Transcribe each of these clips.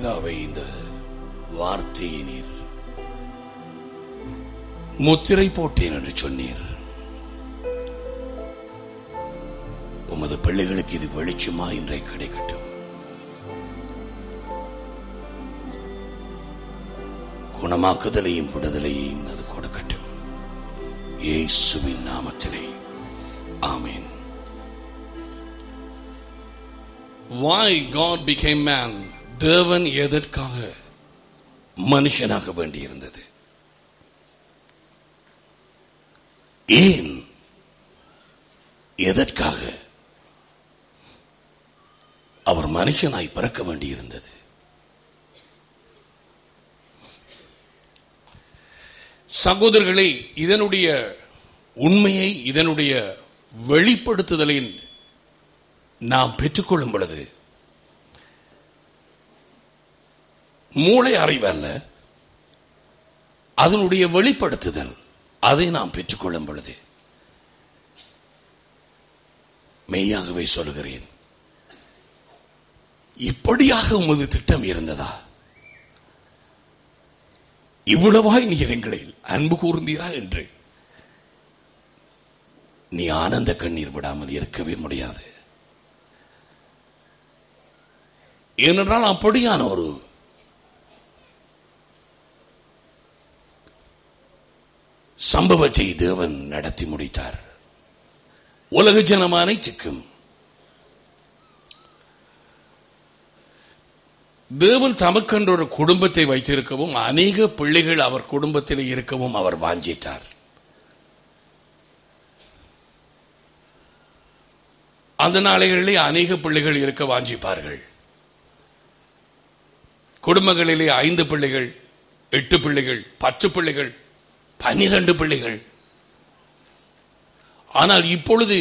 கர்த்தாவே இந்த வார்த்தையை நீர் முத்திரை போட்டேன் என்று சொன்னீர் உமது பிள்ளைகளுக்கு இது வெளிச்சமா இன்றை கிடைக்கட்டும் குணமாக்குதலையும் விடுதலையும் அது கொடுக்கட்டும் இயேசுவின் நாமத்திலே ஆமென் why god became man தேவன் எதற்காக மனுஷனாக வேண்டியிருந்தது ஏன் எதற்காக அவர் மனுஷனாய் பிறக்க வேண்டியிருந்தது சகோதரர்களே இதனுடைய உண்மையை இதனுடைய வெளிப்படுத்துதலை நாம் பெற்றுக்கொள்ளும் பொழுது மூளை அறிவு அல்ல அதனுடைய வெளிப்படுத்துதல் அதை நாம் பெற்றுக்கொள்ளும் பொழுது மெய்யாகவே சொல்கிறேன் இப்படியாக உமது திட்டம் இருந்ததா இவ்வளவாய் நீர் எங்களில் அன்பு கூர்ந்தீரா என்று நீ ஆனந்த கண்ணீர் விடாமல் இருக்கவே முடியாது ஏனென்றால் அப்படியான ஒரு சம்பவத்தை தேவன் நடத்தி முடித்தார் உலக ஜனம் அனைத்துக்கும் தேவன் தமக்கென்ற ஒரு குடும்பத்தை வைத்திருக்கவும் அநேக பிள்ளைகள் அவர் குடும்பத்தில் இருக்கவும் அவர் வாஞ்சித்தார் அந்த நாளைகளிலே அநேக பிள்ளைகள் இருக்க வாஞ்சிப்பார்கள் குடும்பங்களிலே ஐந்து பிள்ளைகள் எட்டு பிள்ளைகள் பத்து பிள்ளைகள் பன்னிரண்டு பிள்ளைகள் ஆனால் இப்பொழுது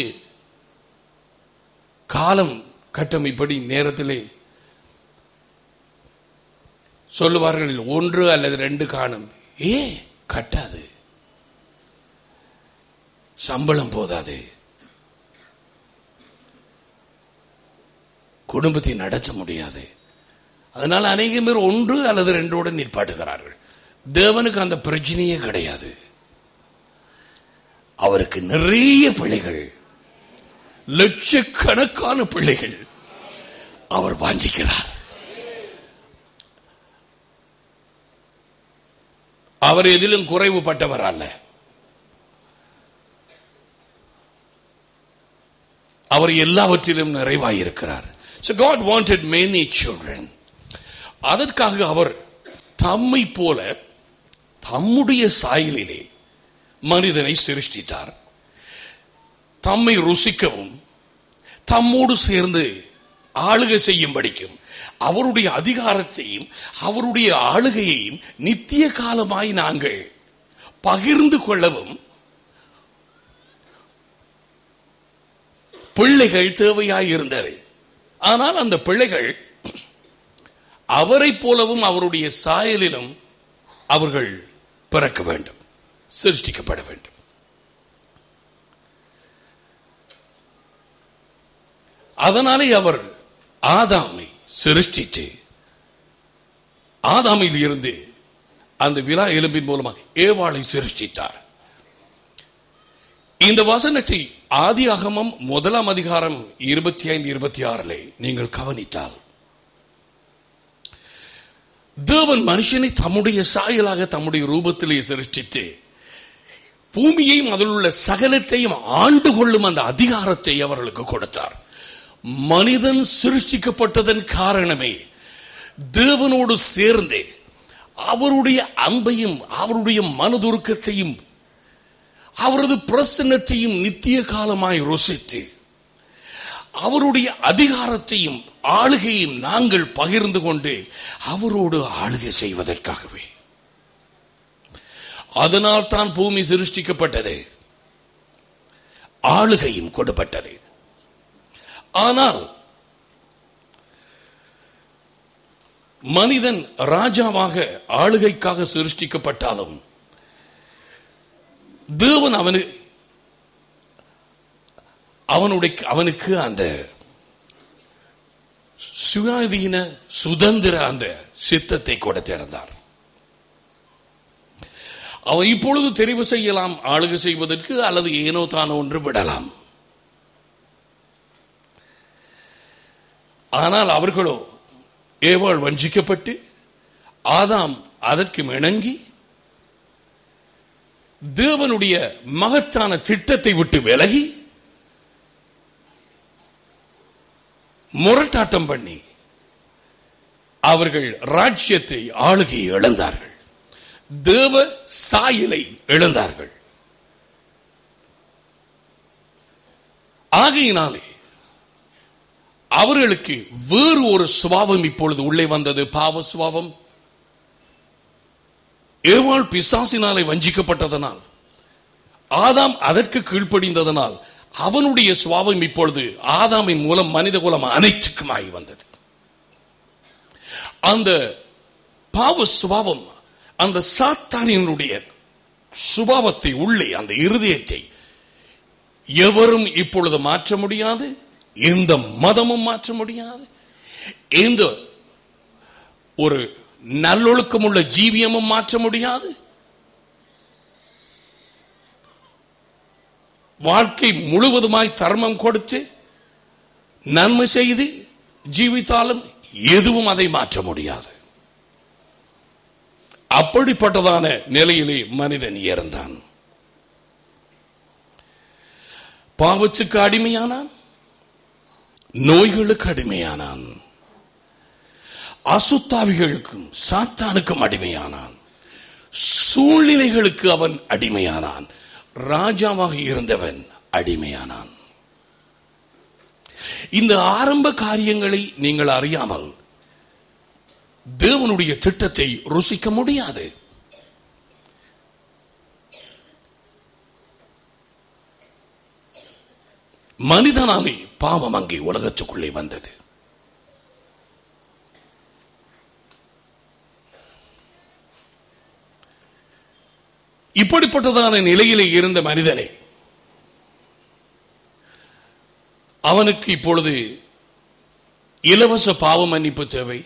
காலம் கட்டம் இப்படி நேரத்திலே சொல்லுவார்கள் ஒன்று அல்லது ரெண்டு காணும் ஏ கட்டாது சம்பளம் போதாது குடும்பத்தை நடத்த முடியாது அதனால அநேக பேர் ஒன்று அல்லது ரெண்டோடு நிற்பாட்டுகிறார்கள் தேவனுக்கு அந்த பிரச்சனையே கிடையாது அவருக்கு நிறைய பிள்ளைகள் லட்சக்கணக்கான பிள்ளைகள் அவர் வாஞ்சிக்கிறார் அவர் எதிலும் குறைவுபட்டவர் அல்ல அவர் எல்லாவற்றிலும் நிறைவாயிருக்கிறார் So God wanted many children. அதற்காக அவர் தம்மை போல தம்முடைய சாயலிலே மனிதனை சிருஷ்டித்தார் தம்மை ருசிக்கவும் தம்மோடு சேர்ந்து ஆளுகை செய்யும்படிக்கும் அவருடைய அதிகாரத்தையும் அவருடைய ஆளுகையையும் நித்திய காலமாய் நாங்கள் பகிர்ந்து கொள்ளவும் பிள்ளைகள் தேவையாய் இருந்தது ஆனால் அந்த பிள்ளைகள் அவரை போலவும் அவருடைய சாயலிலும் அவர்கள் பிறக்க வேண்டும் சிருஷ்டிக்கப்பட வேண்டும் அதனாலே அவர் ஆதாமை சிருஷ்டித்து ஆதாமில் இருந்து அந்த விழா எலும்பின் மூலமாக ஏவாளை சிருஷ்டித்தார் இந்த வசனத்தை ஆதி அகமம் முதலாம் அதிகாரம் இருபத்தி ஐந்து இருபத்தி ஆறிலே நீங்கள் கவனித்தால் தேவன் மனுஷனை தம்முடைய சாயலாக தம்முடைய ரூபத்திலே சிருஷ்டித்து பூமியையும் அதில் உள்ள சகலத்தையும் ஆண்டு கொள்ளும் அந்த அதிகாரத்தை அவர்களுக்கு கொடுத்தார் மனிதன் சிருஷ்டிக்கப்பட்டதன் காரணமே தேவனோடு சேர்ந்தே அவருடைய அன்பையும் அவருடைய மனதுருக்கத்தையும் அவரது பிரசன்னத்தையும் நித்திய காலமாய் ருசித்து அவருடைய அதிகாரத்தையும் ஆளுகையும் நாங்கள் பகிர்ந்து கொண்டு அவரோடு ஆளுகை செய்வதற்காகவே அதனால் தான் பூமி சிருஷ்டிக்கப்பட்டது ஆளுகையும் கொடுப்பட்டது ஆனால் மனிதன் ராஜாவாக ஆளுகைக்காக சிருஷ்டிக்கப்பட்டாலும் தேவன் அவனு அவனுடைய அவனுக்கு அந்த சுயாதீன சுதந்திர அந்த சித்தத்தை கொடுத்திருந்தார் அவன் இப்பொழுது தெரிவு செய்யலாம் ஆளுகை செய்வதற்கு அல்லது ஏனோ தானோ ஒன்று விடலாம் ஆனால் அவர்களோ ஏவாள் வஞ்சிக்கப்பட்டு ஆதாம் அதற்கு இணங்கி தேவனுடைய மகத்தான திட்டத்தை விட்டு விலகி முரட்டாட்டம் பண்ணி அவர்கள் ராஜ்யத்தை ஆளுகையை இழந்தார்கள் தேவ சாயலை இழந்தார்கள் ஆகையினாலே அவர்களுக்கு வேறு ஒரு சுபாவம் இப்பொழுது உள்ளே வந்தது பாவ சுபாவம் ஏவாள் பிசாசினாலே வஞ்சிக்கப்பட்டதனால் ஆதாம் அதற்கு கீழ்ப்படிந்ததனால் அவனுடைய சுபாவம் இப்பொழுது ஆதாமின் மூலம் மனித குலம் அனைத்துக்குமாகி வந்தது அந்த பாவ சுபாவம் அந்த சாத்தானினுடைய சுபாவத்தை உள்ளே அந்த இருதயத்தை எவரும் இப்பொழுது மாற்ற முடியாது எந்த மதமும் மாற்ற முடியாது எந்த ஒரு நல்லொழுக்கம் உள்ள ஜீவியமும் மாற்ற முடியாது வாழ்க்கை முழுவதுமாய் தர்மம் கொடுத்து நன்மை செய்து ஜீவித்தாலும் எதுவும் அதை மாற்ற முடியாது அப்படிப்பட்டதான நிலையிலே மனிதன் இறந்தான் பாவத்துக்கு அடிமையானான் நோய்களுக்கு அடிமையானான் அசுத்தாவிகளுக்கும் சாத்தானுக்கும் அடிமையானான் சூழ்நிலைகளுக்கு அவன் அடிமையானான் ராஜாவாக இருந்தவன் அடிமையானான் இந்த ஆரம்ப காரியங்களை நீங்கள் அறியாமல் தேவனுடைய திட்டத்தை ருசிக்க முடியாது மனிதனாலே பாவம் அங்கே உலகத்துக்குள்ளே வந்தது இப்படிப்பட்டதான நிலையிலே இருந்த மனிதனை அவனுக்கு இப்பொழுது இலவச பாவ மன்னிப்பு தேவை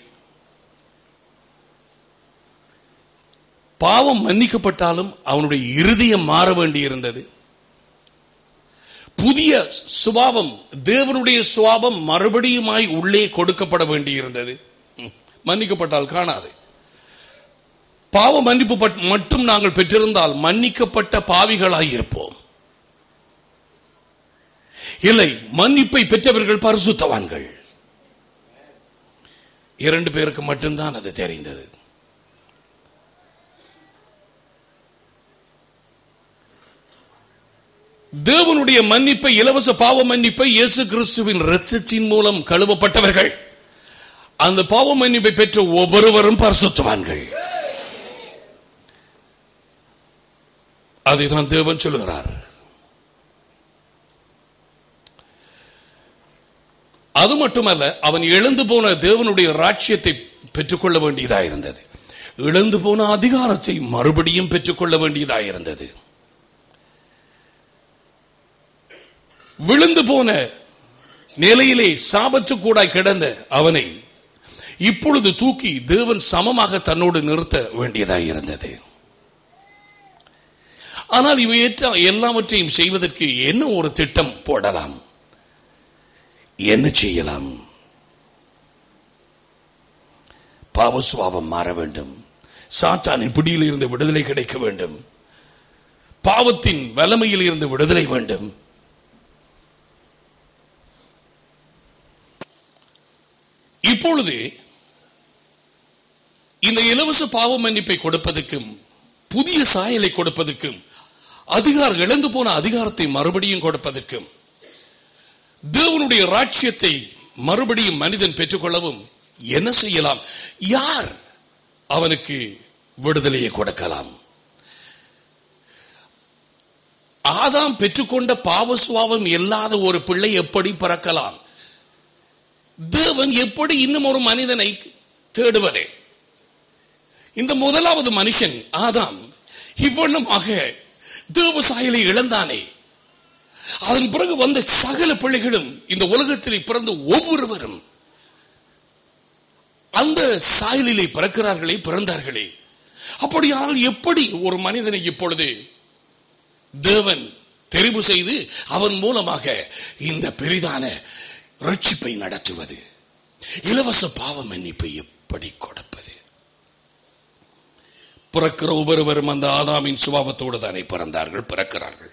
பாவம் மன்னிக்கப்பட்டாலும் அவனுடைய இருதயம் மாற வேண்டி இருந்தது புதிய சுபாவம் தேவனுடைய சுபாவம் மறுபடியுமாய் உள்ளே கொடுக்கப்பட வேண்டி இருந்தது ம், மன்னிக்கப்பட்டால் காணாது பாவ மன்னிப்பு பட்- மட்டும் நாங்கள் பெற்றிருந்தால் மன்னிக்கப்பட்ட பாவிகளாய் இருப்போம் இல்லை மன்னிப்பை பெற்றவர்கள் பரிசுத்தவான்கள் இரண்டு பேருக்கு மட்டும்தான் அது தெரிந்தது தேவனுடைய மன்னிப்பை இலவச பாவ மன்னிப்பை இயேசு கிறிஸ்துவின் இரத்தத்தின் மூலம் கழுவப்பட்டவர்கள் அந்த பாவ மன்னிப்பை பெற்ற ஒவ்வொருவரும் பரிசுத்தவான்கள் அதைதான் தேவன் சொல்லுகிறார் அது மட்டுமல்ல அவன் இழந்து போன தேவனுடைய ராட்சியத்தை பெற்றுக்கொள்ள வேண்டியதாக இருந்தது இழந்து போன அதிகாரத்தை மறுபடியும் பெற்றுக்கொள்ள வேண்டியதாக இருந்தது விழுந்து போன நிலையிலே சாபத்து கூடாய் கிடந்த அவனை இப்பொழுது தூக்கி தேவன் சமமாக தன்னோடு நிறுத்த வேண்டியதாக இருந்தது ஆனால் இவையற்ற எல்லாவற்றையும் செய்வதற்கு என்ன ஒரு திட்டம் போடலாம் என்ன செய்யலாம் பாவசுவாவம் மாற வேண்டும் சாத்தானின் பிடியில் இருந்து விடுதலை கிடைக்க வேண்டும் பாவத்தின் வலமையில் இருந்து விடுதலை வேண்டும் இப்பொழுது இந்த இலவச பாவ மன்னிப்பை கொடுப்பதற்கும் புதிய சாயலை கொடுப்பதற்கும் அதிகாரம் இழந்து போன அதிகாரத்தை மறுபடியும் கொடுப்பதற்கும் தேவனுடைய ராட்சியத்தை மறுபடியும் மனிதன் பெற்றுக்கொள்ளவும் என்ன செய்யலாம் யார் அவனுக்கு விடுதலையை கொடுக்கலாம் ஆதாம் பெற்றுக்கொண்ட பாவ சுவாவம் இல்லாத ஒரு பிள்ளை எப்படி பிறக்கலாம் தேவன் எப்படி இன்னும் ஒரு மனிதனை தேடுவதே இந்த முதலாவது மனுஷன் ஆதாம் இவ்வண்ணமாக தேவ சாயலை இழந்தானே அதன் பிறகு வந்த சகல பிள்ளைகளும் இந்த உலகத்தில் பிறந்த ஒவ்வொருவரும் அந்த சாயலிலே பிறக்கிறார்களே பிறந்தார்களே அப்படியானால் எப்படி ஒரு மனிதனை இப்பொழுது தேவன் தெரிவு செய்து அவன் மூலமாக இந்த பெரிதான ரட்சிப்பை நடத்துவது இலவச பாவ மன்னிப்பை எப்படி கொடுப்பது பிறக்கிற ஒவ்வொருவரும் அந்த ஆதாமின் சுபாவத்தோடு தானே பிறந்தார்கள் பிறக்கிறார்கள்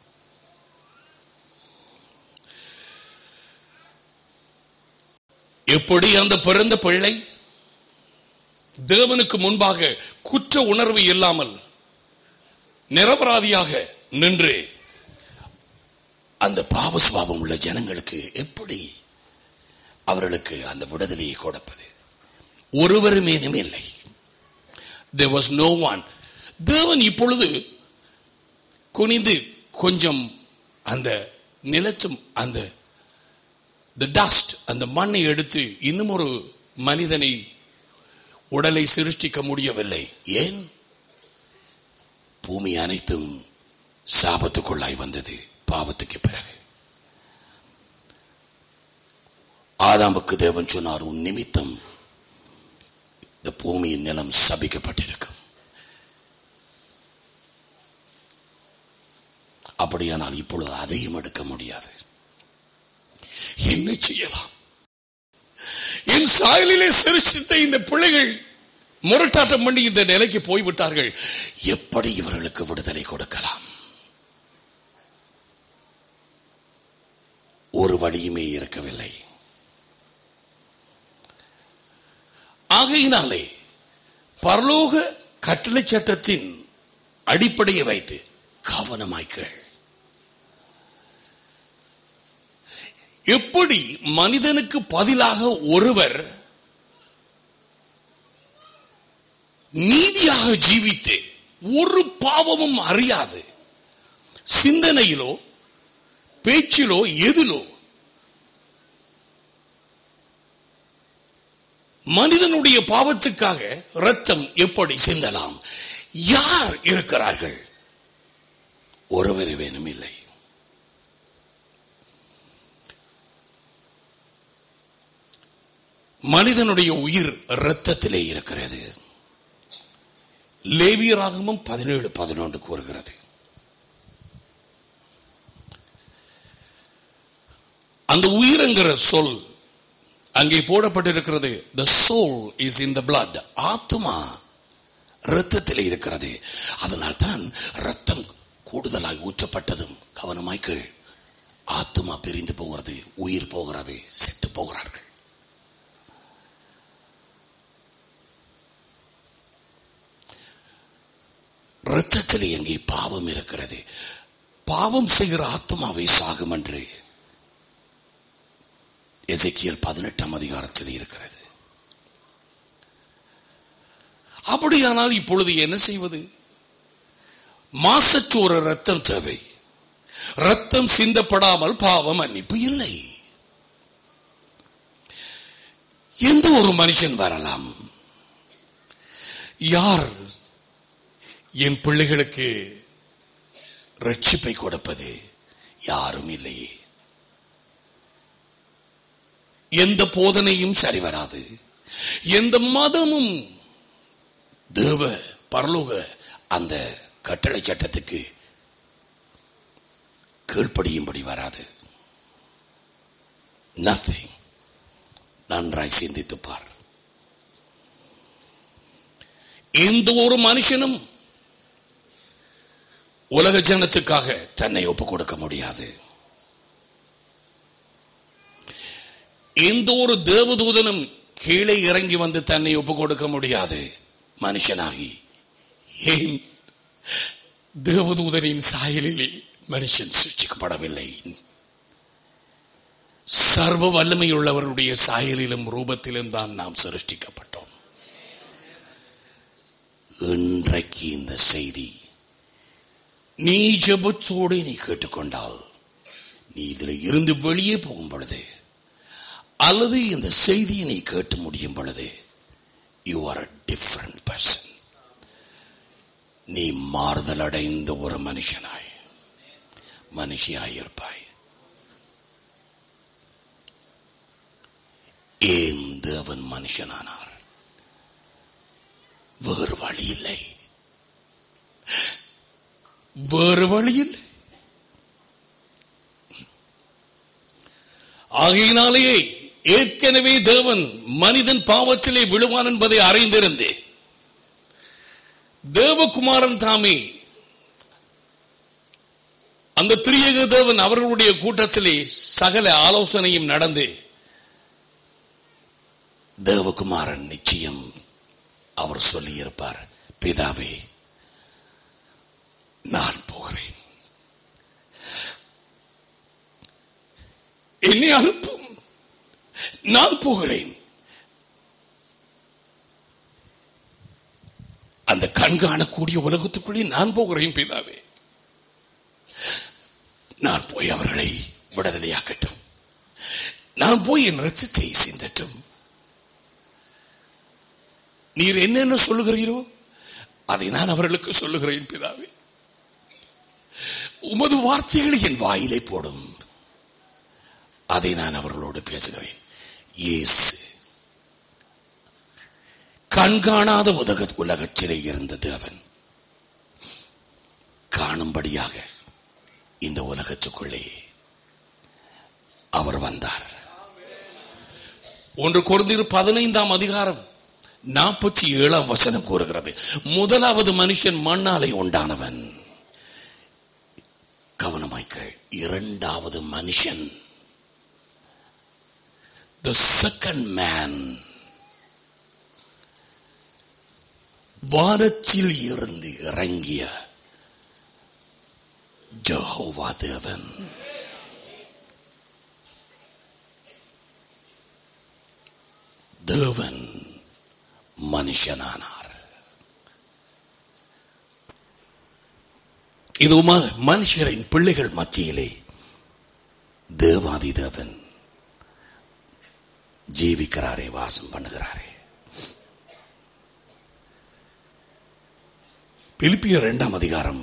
எப்படி அந்த பிறந்த பிள்ளை தேவனுக்கு முன்பாக குற்ற உணர்வு இல்லாமல் நிரபராதியாக நின்று அந்த பாவ சுபாவம் உள்ள ஜனங்களுக்கு எப்படி அவர்களுக்கு அந்த விடுதலையை கொடுப்பது ஒருவருமேனும் இல்லை there was no one தேவன் இப்பொழுது குனிந்து கொஞ்சம் அந்த நிலச்சும் அந்த the dust அந்த மண்ணை எடுத்து இன்னும் ஒரு மனிதனை உடலை சிருஷ்டிக்க முடியவில்லை ஏன் பூமி அனைத்தும் சாபத்துக்குள்ளாய் வந்தது பாவத்துக்கு பிறகு ஆதாமுக்கு தேவன் சொன்னார் உன் நிமித்தம் இந்த பூமியின் நிலம் சபிக்கப்பட்டிருக்கும் அப்படியானால் இப்பொழுது அதையும் எடுக்க முடியாது என்ன செய்யலாம் என் சாயலிலே சிருஷ்டித்த இந்த பிள்ளைகள் முரட்டாட்டம் பண்ணி இந்த நிலைக்கு போய்விட்டார்கள் எப்படி இவர்களுக்கு விடுதலை கொடுக்கலாம் ஒரு வழியுமே இருக்கவில்லை ஆகையினாலே பரலோக கட்டளை சட்டத்தின் அடிப்படையை வைத்து கவனமாய்கள் எப்படி மனிதனுக்கு பதிலாக ஒருவர் நீதியாக ஜீவித்து ஒரு பாவமும் அறியாது சிந்தனையிலோ பேச்சிலோ எதிலோ மனிதனுடைய பாவத்துக்காக ரத்தம் எப்படி சிந்தலாம் யார் இருக்கிறார்கள் ஒருவர் வேணும் இல்லை மனிதனுடைய உயிர் இரத்தத்திலே இருக்கிறது லேவியராகமும் பதினேழு பதினொன்று கூறுகிறது அந்த உயிர் என்கிற சொல் அங்கே போடப்பட்டிருக்கிறது the soul is in the blood ஆத்துமா இரத்தத்தில் இருக்கிறது அதனால் தான் ரத்தம் கூடுதலாய் ஊற்றப்பட்டதும் கவனமாய் கேள் ஆத்துமா பிரிந்து போகிறது உயிர் போகிறது செத்து போகிறார்கள் இரத்தத்தில் எங்கே பாவம் இருக்கிறது பாவம் செய்கிற ஆத்மாவை சாகும் என்று எசைக்கியல் பதினெட்டாம் அதிகாரத்தில் இருக்கிறது அப்படியானால் இப்பொழுது என்ன செய்வது மாசற்ற ஒரு ரத்தம் தேவை ரத்தம் சிந்தப்படாமல் பாவம் மன்னிப்பு இல்லை எந்த ஒரு மனுஷன் வரலாம் யார் என் பிள்ளைகளுக்கு ரட்சிப்பை கொடுப்பது யாரும் இல்லையே எந்த போதனையும் சரி வராது எந்த மதமும் தேவ பரலோக அந்த கட்டளை சட்டத்துக்கு கீழ்ப்படியும்படி வராது நத்திங் நன்றாய் சிந்தித்து பார் எந்த ஒரு மனுஷனும் உலக ஜனத்துக்காக தன்னை ஒப்புக் கொடுக்க முடியாது எந்த ஒரு தேவதூதனும் கீழே இறங்கி வந்து தன்னை ஒப்புக் கொடுக்க முடியாது மனுஷனாகி ஏன் தேவதூதனின் சாயலிலே மனுஷன் சிருஷ்டிக்கப்படவில்லை சர்வ வல்லமையுள்ளவருடைய சாயலிலும் ரூபத்திலும் தான் நாம் சிருஷ்டிக்கப்பட்டோம் இன்றைக்கு இந்த செய்தி நீ ஜெபத்தோடு நீ கேட்டுக்கொண்டால் நீ இதில் இருந்து வெளியே போகும் பொழுது அல்லது இந்த செய்தியை நீ கேட்டு முடியும் பொழுது you are a different person நீ மாறுதல் அடைந்த ஒரு மனுஷனாய் மனுஷியாய் இருப்பாய் ஏன் தேவன் மனுஷனானார் வேறு வழி இல்லை வேறு வழி இல்லை ஆகையினாலேயே ஏற்கனவே தேவன் மனிதன் பாவத்திலே விழுவான் என்பதை அறிந்திருந்து தேவகுமாரன் தாமே அந்த திரியக தேவன் அவர்களுடைய கூட்டத்திலே சகல ஆலோசனையும் நடந்து தேவகுமாரன் நிச்சயம் அவர் சொல்லியிருப்பார் பிதாவே நான் போகிறேன் என்னை அனுப்பும் நான் போகிறேன் அந்த கண்காணக்கூடிய உலகத்துக்குள்ளே நான் போகிறேன் பிதாவே நான் போய் அவர்களை விடுதலையாக்கட்டும் நான் போய் என் ரத்தத்தை சிந்தட்டும் நீர் என்னென்ன சொல்லுகிறீரோ அதை நான் அவர்களுக்கு சொல்லுகிறேன் பிதாவே உமது வார்த்தைகளை என் வாயிலை போடும் அதை நான் அவர்களோடு பேசுகிறேன் இயேசு கண்காணாத உலக உலகத்திலே இருந்த தேவன் காணும்படியாக இந்த உலகத்துக்குள்ளே அவர் வந்தார் ஒன்று குறைந்திரு பதினைந்தாம் அதிகாரம் நாற்பத்தி ஏழாம் வசனம் கூறுகிறது முதலாவது மனுஷன் மண்ணாலை உண்டானவன் கவனமாய்க்க இரண்டாவது மனுஷன் the second man வானத்தில் இருந்து இறங்கிய ஜஹோவா தேவன் தேவன் மனுஷனானார் இது மனுஷரின் பிள்ளைகள் மத்தியிலே தேவாதி தேவன் ஜீவிக்கிறாரே வாசம் பண்ணுகிறாரே பிலிப்பியர் இரண்டாம் அதிகாரம்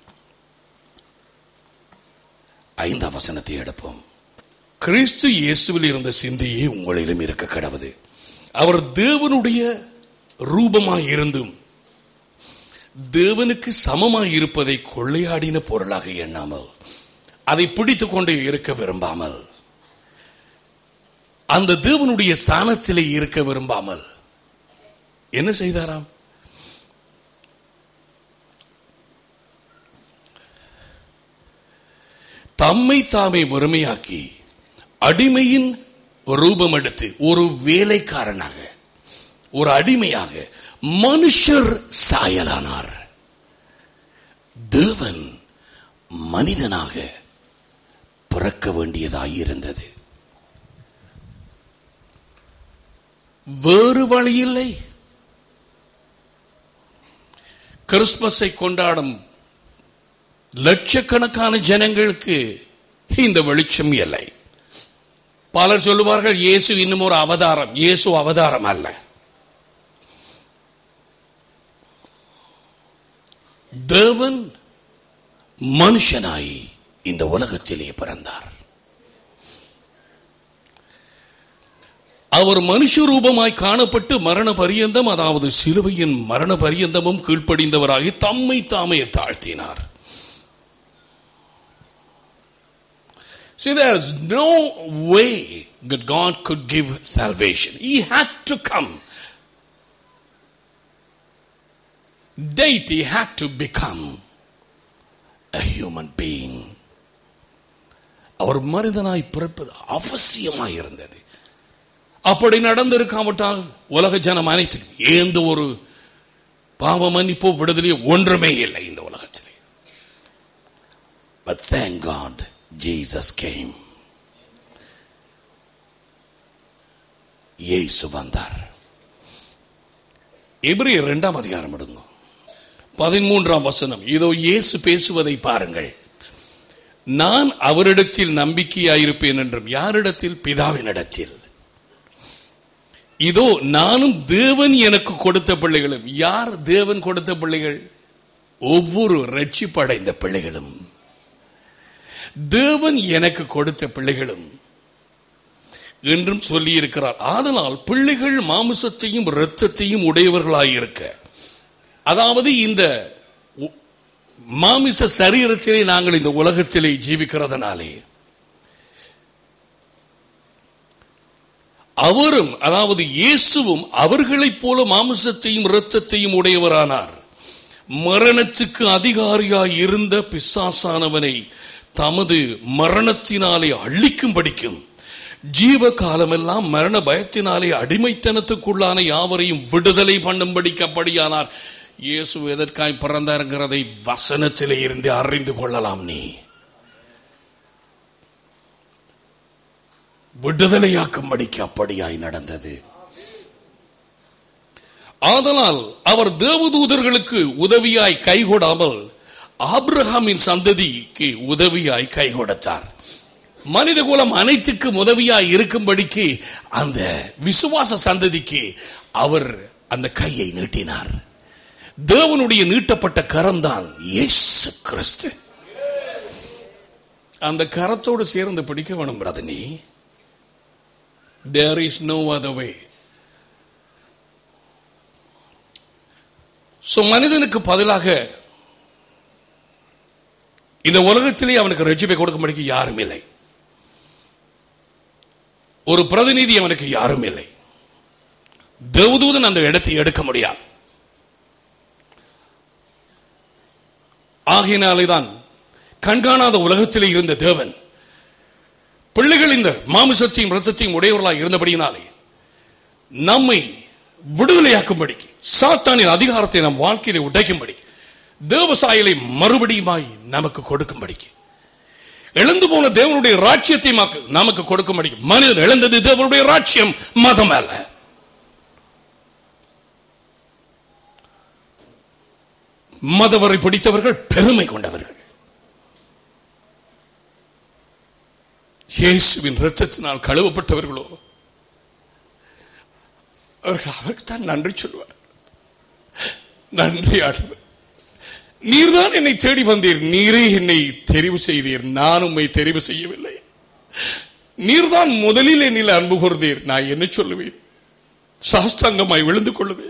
ஐந்தாம் வசனத்தை எடுப்போம் கிறிஸ்து இயேசுவில் இருந்த சிந்தையே உங்களிலும் இருக்க கடவுது அவர் தேவனுடைய ரூபமாய் இருந்தும் தேவனுக்கு சமமாய் இருப்பதை கொள்ளையாடின பொருளாக எண்ணாமல் அதை பிடித்துக் கொண்டு இருக்க விரும்பாமல் அந்த தேவனுடைய சாணத்திலே இருக்க விரும்பாமல் என்ன செய்தாராம் தம்மை தாமே வறுமையாக்கி அடிமையின் ரூபம் எடுத்து ஒரு வேலைக்காரனாக ஒரு அடிமையாக மனுஷர் சாயலானார் தேவன் மனிதனாக பிறக்க வேண்டியதாய் இருந்தது வேறு வழி இல்லை கிறிஸ்துமஸை கொண்டாடும் லட்சக்கணக்கான ஜனங்களுக்கு இந்த வெளிச்சம் இல்லை பலர் சொல்லுவார்கள் இயேசு இன்னும் ஒரு அவதாரம் இயேசு அவதாரம் அல்ல தேவன் மனுஷனாய் இந்த உலகத்திலே பிறந்தார் அவர் மனுஷ ரூபமாய் காணப்பட்டு மரண பரியந்தம் அதாவது சிலுவையின் மரண பரியந்தமும் கீழ்ப்படிந்தவராகி தம்மை தாமே தாழ்த்தினார் See, there's no way that God could give salvation. He had to come. Deity had to become a human being. அவர் மனிதனாய் பிறப்பது அவசியமாய் இருந்தது அப்படி நடந்திருக்காவிட்டால் உலக ஜனம் அனைத்திலும் எந்த ஒரு பாவ மன்னிப்போ விடுதலையோ ஒன்றுமே இல்லை இந்த உலகத்திலே But thank God Jesus came. இயேசு வந்தார் எபிரியர் இரண்டாம் அதிகாரம் எடுங்க பதிமூன்றாம் வசனம் இதோ இயேசு பேசுவதை பாருங்கள் நான் அவரிடத்தில் நம்பிக்கையாயிருப்பேன் என்றும் யாரிடத்தில் பிதாவினிடத்தில் இதோ நானும் தேவன் எனக்கு கொடுத்த பிள்ளைகளும் யார் தேவன் கொடுத்த பிள்ளைகள் ஒவ்வொரு ரட்சிப்படைந்த பிள்ளைகளும் தேவன் எனக்கு கொடுத்த பிள்ளைகளும் என்றும் சொல்லி இருக்கிறார் ஆதலால் பிள்ளைகள் மாமிசத்தையும் இரத்தத்தையும் உடையவர்களாயிருக்க அதாவது இந்த உ- மாமிச சரீரத்திலே நாங்கள் இந்த உலகத்திலே ஜீவிக்கிறதுனாலே அவரும் அதாவது இயேசுவும் அவர்களைப் போல மாமிசத்தையும் இரத்தத்தையும் உடையவரானார் மரணத்துக்கு அதிகாரியாய் இருந்த பிசாசானவனை தமது மரணத்தினாலே அழிக்கும் படிக்கும் ஜீவ காலமெல்லாம் மரண பயத்தினாலே அடிமைத்தனத்துக்குள்ளான யாவரையும் விடுதலை பண்ணும்படிக்கு அப்படியானார் இயேசு எதற்காய் பிறந்தாருங்கிறதை வசனத்திலே இருந்து அறிந்து கொள்ளலாம் நீ விடுதலையாக்கும்படிக்கு அப்படியாய் நடந்தது ஆதலால் அவர் தேவதூதர்களுக்கு உதவியாய் கை கொடாமல் ஆபிரகாமின் சந்ததிக்கு உதவியாய் கை கொடுத்தார் மனித குலம் அனைத்துக்கும் உதவியாய் இருக்கும்படிக்கு அந்த விசுவாச சந்ததிக்கு அவர் அந்த கையை நீட்டினார் தேவனுடைய நீட்டப்பட்ட கரம்தான் இயேசு கிறிஸ்து அந்த கரத்தோடு சேர்ந்து பிடிக்க வேணும் ரதனி there is no other way so மனிதனுக்கு பதிலாக இந்த உலகத்திலே அவனுக்கு ரட்சிப்பை கொடுக்கும்படிக்கு யாரும் இல்லை ஒரு பிரதிநிதி அவனுக்கு யாரும் இல்லை தேவதூதன் அந்த இடத்தை எடுக்க முடியாது ஆகையினாலேதான் கண்காணாத உலகத்திலே இருந்த தேவன் பிள்ளைகள் இந்த மாமிசத்தையும் ரத்தத்தையும் உடையவர்களாக இருந்தபடியினாலே நம்மை விடுதலையாக்கும்படிக்கு சாத்தானின் அதிகாரத்தை நம் வாழ்க்கையிலே உடைக்கும்படி தேவசாயலை மறுபடியுமாய் நமக்கு கொடுக்கும்படிக்கு எழுந்து போன தேவனுடைய ராட்சியத்தை மாக்கு- நமக்கு கொடுக்கும்படி மனிதன் எழுந்தது தேவனுடைய ராட்சியம் மதம் அல்ல மதவரை பிடித்தவர்கள் பெருமை கொண்டவர்கள் இயேசுவின் இரத்தத்தினால் கழுவப்பட்டவர்களோ அவர்கள் அவருக்கு தான் நன்றி சொல்வார் நன்றி ஆண்டவர் நீர்தான் என்னை தேடி வந்தீர் நீரே என்னை தெரிவு செய்தீர் நான் உம்மை தெரிவு செய்யவில்லை நீர்தான் முதலில் என்னில் அன்பு கூர்ந்தீர் நான் என்ன சொல்லுவேன் சாஷ்டாங்கமாய் விழுந்து கொள்ளுவேன்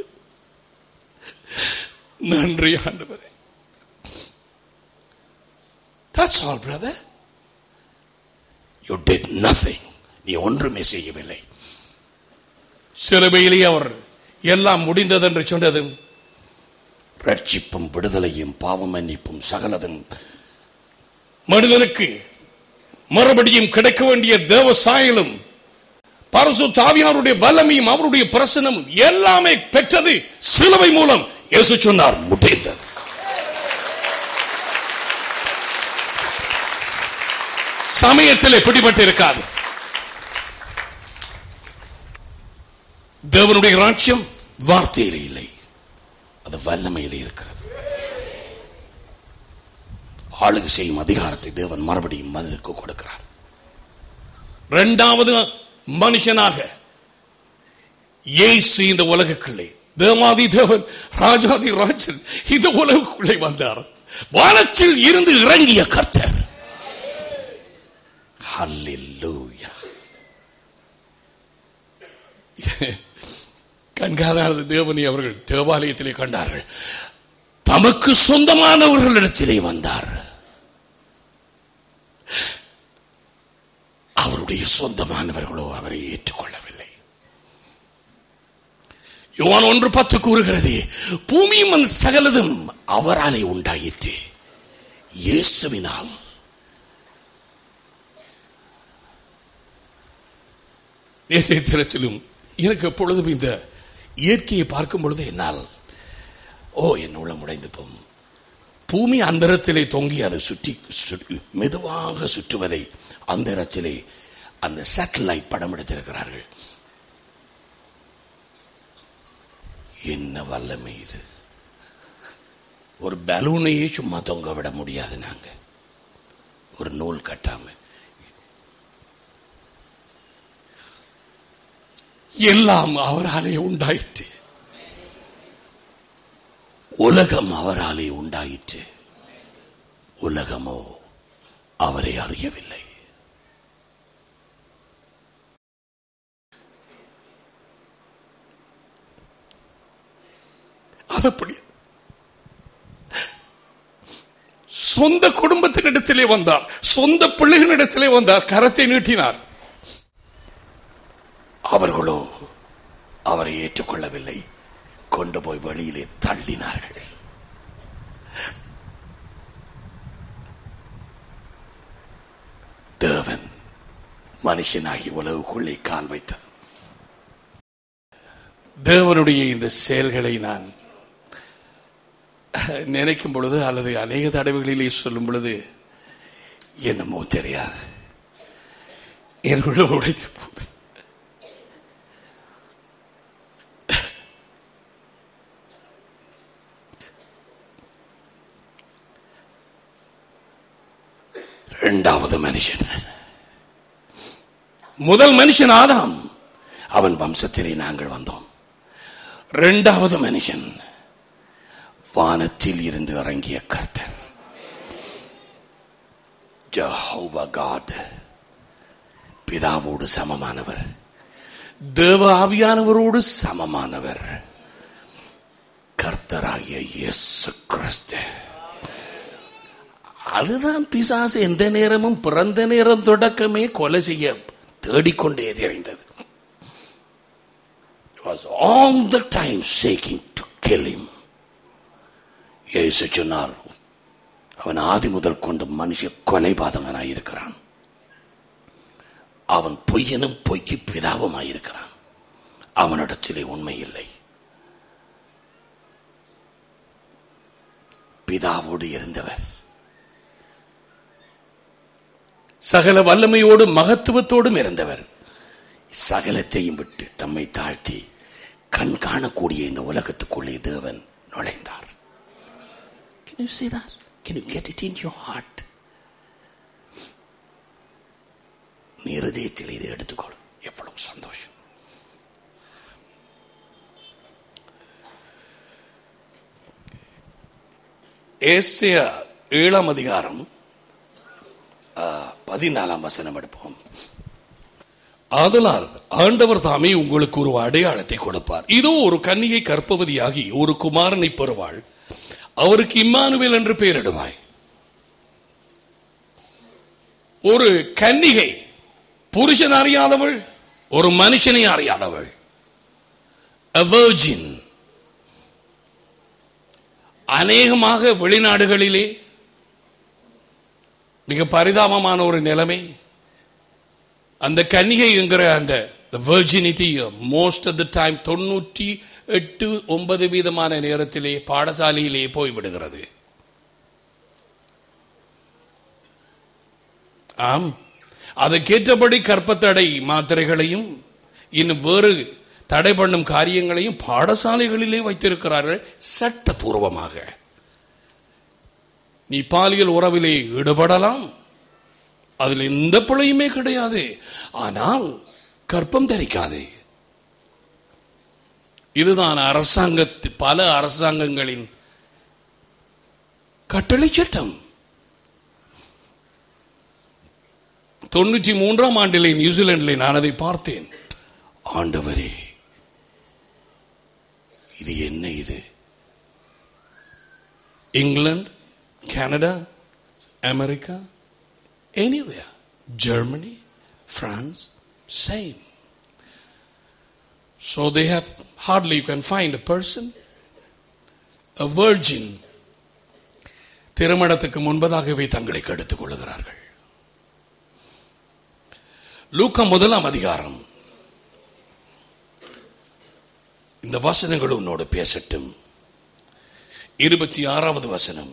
நன்றி ஆண்டவரே That's all, brother. You did nothing. நீ ஒன்றுமே செய்யவில்லை சிலுவையிலே அவர் எல்லாம் முடிந்தது என்று சொன்னதும் ரட்சிப்பும் விடுதலையும் பாவ மன்னிப்பும் சகலதும் மனிதனுக்கு மறுபடியும் கிடைக்க வேண்டிய தேவ சாயலும் பரசு தாவியாருடைய வல்லமையும் அவருடைய பிரசனமும் எல்லாமே பெற்றது சிலுவை மூலம் இயேசு சொன்னார் முடிந்தது சமயத்திலே பிடிபட்டு இருக்காது தேவனுடைய ராட்சியம் வார்த்தையிலே இல்லை அது வல்லமையிலே இருக்கிறது ஆளுகை செய்யும் அதிகாரத்தை தேவன் மறுபடியும் மனிதனுக்கு கொடுக்கிறார் இரண்டாவது மனுஷனாக இயேசு இந்த உலகுக்குள்ளே தேவாதி தேவன் ராஜாதி ராஜன் இந்த உலகுக்குள்ளே வந்தார் வானத்தில் இருந்து இறங்கிய கர்த்தர் ஹல்லேலூயா கண்காணாத தேவனை அவர்கள் தேவாலயத்திலே கண்டார்கள் தமக்கு சொந்தமானவர்களிடத்திலே வந்தார் அவருடைய சொந்தமானவர்களோ அவரை ஏற்றுக்கொள்ளவில்லை யோவான் ஒன்று பத்து கூறுகிறது பூமியும் அந்த சகலதும் அவராலே உண்டாயிற்று இயேசுவினால் நேற்றைய தினத்திலும் எனக்கு எப்பொழுதும் இந்த இயற்கையை பார்க்கும் பொழுது என்னால் ஓ என் உளம் உடைந்து போகும் பூமி அந்தரத்திலே தொங்கி அதை சுற்றி சு- மெதுவாக சுற்றுவதை அந்தரத்திலே அந்த சேட்டலைட் படம் எடுத்திருக்கிறார்கள் என்ன வல்லமை இது ஒரு பலூனையே சும்மா தொங்க விட முடியாது நாங்க ஒரு நூல் கட்டாம எல்லாம் அவராலே உண்டாயிற்று உலகம் அவராலே உண்டாயிற்று உலகமோ அவரை அறியவில்லை அதப்படி சொந்த குடும்பத்தினிடத்திலே வந்தார் சொந்த பிள்ளைகளிடத்திலே வந்தார் கரத்தை நீட்டினார் அவர்களோ அவரை ஏற்றுக்கொள்ளவில்லை கொண்டு போய் வெளியிலே தள்ளினார்கள் தேவன் மனுஷனாகி உலகுக்குள்ளே கால் வைத்தது தேவனுடைய இந்த செயல்களை நான் நினைக்கும் பொழுது அல்லது அநேக தடவைகளிலே சொல்லும் பொழுது என்னமோ தெரியாது எனக்குள்ள உடைத்து போகுது இரண்டாவது மனுஷன் முதல் மனுஷன் ஆதாம் அவன் வம்சத்திலே நாங்கள் வந்தோம் இரண்டாவது மனுஷன் வானத்தில் இருந்து இறங்கிய கர்த்தர் ஜஹோவா காட் பிதாவோடு சமமானவர் தேவ ஆவியானவரோடு சமமானவர் கர்த்தராகிய இயேசு கிறிஸ்து அதுதான் பிசாசு எந்த நேரமும் பிறந்த நேரம் தொடக்கமே கொலை செய்ய தேடிக்கொண்டே தெரிந்தது was all the time seeking to kill him இயேசு சொன்னார் அவன் ஆதி முதல் கொண்டு மனுஷ கொலைபாதகனாய் இருக்கிறான் அவன் பொய்யனும் பொய்க்கு பிதாவுமாயிருக்கிறான் அவனிடத்திலே உண்மை இல்லை பிதாவோடு இருந்தவர் சகல வல்லமையோடும் மகத்துவத்தோடும் இருந்தவர் சகலத்தையும் விட்டு தம்மை தாழ்த்தி கண் காணக்கூடிய இந்த உலகத்துக்குள்ளே தேவன் நுழைந்தார் Can you see that? Can you get it in your heart? நீ இருதயத்தில் இதை எடுத்துக்கொள் எவ்வளவு சந்தோஷம் ஏசியா ஏழாம் அதிகாரம் ஆ, பதினாலாம் வசனம் எடுப்போம் ஆதலால் ஆண்டவர் தாமே உங்களுக்கு ஒரு அடையாளத்தை கொடுப்பார் இதோ ஒரு கன்னிகை கற்பவதியாகி ஒரு குமாரனை பெறுவாள் அவருக்கு இம்மானுவேல் என்று பெயரிடுவாய் ஒரு கன்னிகை புருஷன் அறியாதவள் ஒரு மனுஷனை அறியாதவள் A virgin. அநேகமாக வெளிநாடுகளிலே மிக பரிதாபமான ஒரு நிலைமை அந்த கன்னிகை என்கிற அந்த virginity most of the time தொண்ணூற்றி எட்டு ஒன்பது வீதமான நேரத்திலே பாடசாலையிலே போய் விடுகிறது ஆம் அதற்கேற்றபடி கற்பத்தடை மாத்திரைகளையும் இன்னும் வேறு தடை பண்ணும் காரியங்களையும் பாடசாலைகளிலே வைத்திருக்கிறார்கள் சட்டபூர்வமாக நீ பாலியல் உறவிலே ஈடுபடலாம் அதில் எந்த பிழையுமே கிடையாது ஆனால் கற்பம் தரிக்காதே இதுதான் அரசாங்கத்து பல அரசாங்கங்களின் கட்டளை சட்டம் தொண்ணூற்றி மூன்றாம் ஆண்டிலே நியூசிலாண்டிலே நான் அதை பார்த்தேன் ஆண்டவரே இது என்ன இது இங்கிலாந்து Canada America anywhere germany france same so they have hardly you can find a person a virgin திருமணத்துக்கு முன்பதாகவே தங்களை கெடுத்துக் கொள்கிறார்கள் லூக்கா முதலாம் அதிகாரம் இந்த வசனங்கள் உன்னோடு பேசட்டும் இருபத்தி ஆறாவது வசனம்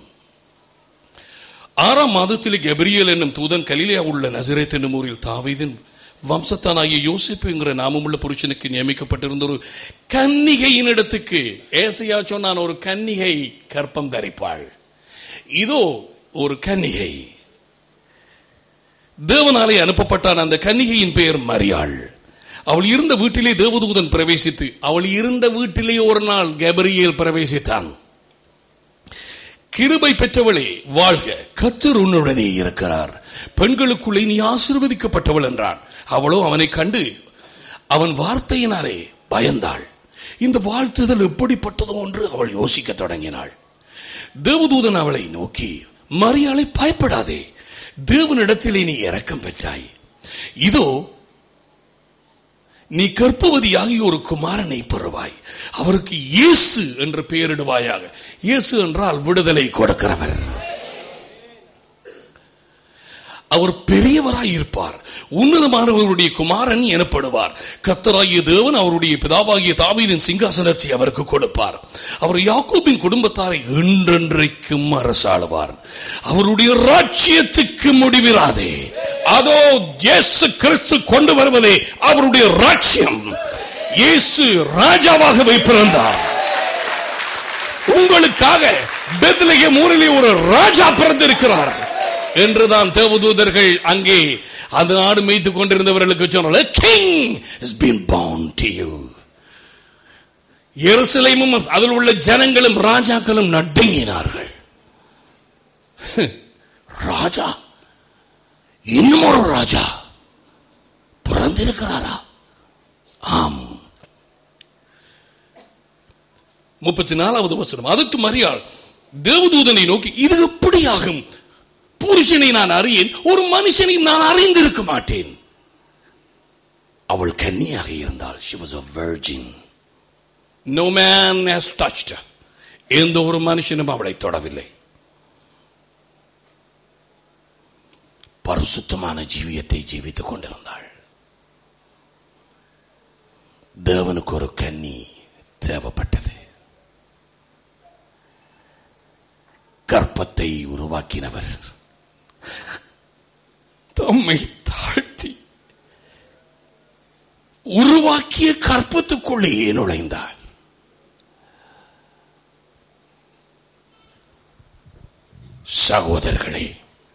ஆறாம் மாதத்தில் கெப்ரியல் என்னும் தூதன் கலிலியா உள்ள நசரேத் என்னும் ஊரில் தாவீதின் வம்சத்தானாகிய யோசிப்பு என்கிற நாமமுள்ள புருஷனுக்கு நியமிக்கப்பட்டிருந்த ஒரு கன்னிகையின் இடத்துக்கு ஏசையா சொன்னான் ஒரு கன்னிகை கற்பம் தரிப்பாள் இதோ ஒரு கன்னிகை தேவனாலே அனுப்பப்பட்டான் அந்த கன்னிகையின் பெயர் மரியாள் அவள் இருந்த வீட்டிலே தேவதூதன் பிரவேசித்து அவள் இருந்த வீட்டிலே ஒரு நாள் கெபரியேல் பிரவேசித்தான் கிருபை பெற்றவளே வாழ்க கத்தர் உன்னுடனே இருக்கிறார் பெண்களுக்குள்ளே நீ ஆசீர்வதிக்கப்பட்டவள் என்றான் அவளோ அவனை கண்டு அவன் வார்த்தையினாலே பயந்தாள் இந்த வாழ்த்துதல் எப்படிப்பட்டதோ என்று அவள் யோசிக்க தொடங்கினாள் தேவதூதன் அவளை நோக்கி மரியாளை பயப்படாதே தேவனிடத்திலே நீ இரக்கம் பெற்றாய் இதோ நீ கற்பவதியாகி ஒரு குமாரனை பெறுவாய் அவருக்கு இயேசு என்று பெயரிடுவாயாக இயேசு என்றால் விடுதலை கொடுக்கிறவர் அவர் பெரியவராய் இருப்பார் உன்னதமானவருடைய குமாரன் எனப்படுவார் கத்தராகிய தேவன் அவருடைய பிதாவாகிய தாவீதின் சிங்காசனத்தை அவருக்கு கொடுப்பார் அவர் யாக்கோபின் குடும்பத்தாரை என்றென்றைக்கும் அரசாளுவார் அவருடைய ராஜ்யத்துக்கு முடிவிராதே அதோ இயேசு கிறிஸ்து கொண்டு வருவதே அவருடைய ராஜ்யம் இயேசு ராஜாவாகவே பிறந்தார் உங்களுக்காக பெத்லகேம் ஊரிலே ஒரு ராஜா பிறந்திருக்கிறார் என்றுதான் தேவதூதர்கள் அங்கே அந்த நாடு மேய்த்துக் கொண்டிருந்தவர்களுக்கு சொன்னார்கள் king is been bound to you எருசலேமும் அதில் உள்ள ஜனங்களும் ராஜாக்களும் நடுங்கினார்கள் ராஜா இன்னும் ஒரு ராஜா பிறந்திருக்கிறாரா ஆம் முப்பத்தி நாலாவது வசனம் அதற்கு மரியாள் தேவதூதனை நோக்கி இது எப்படி ஆகும் புருஷனை நான் அறியேன் ஒரு மனுஷனை நான் அறிந்திருக்க மாட்டேன் அவள் கன்னியாக இருந்தாள் she was a virgin no man has touched her எந்த ஒரு மனுஷனும் அவளை தொடவில்லை பரிசுத்தமான ஜீவியத்தை ஜீவித்துக் கொண்டிருந்தாள் தேவனுக்கு ஒரு கன்னி தேவைப்பட்டது கற்பத்தை உருவாக்கினவர் தம்மை தாழ்த்தி உருவாக்கிய கற்பத்துக்குள்ளேயே நுழைந்தார் சகோதரர்களே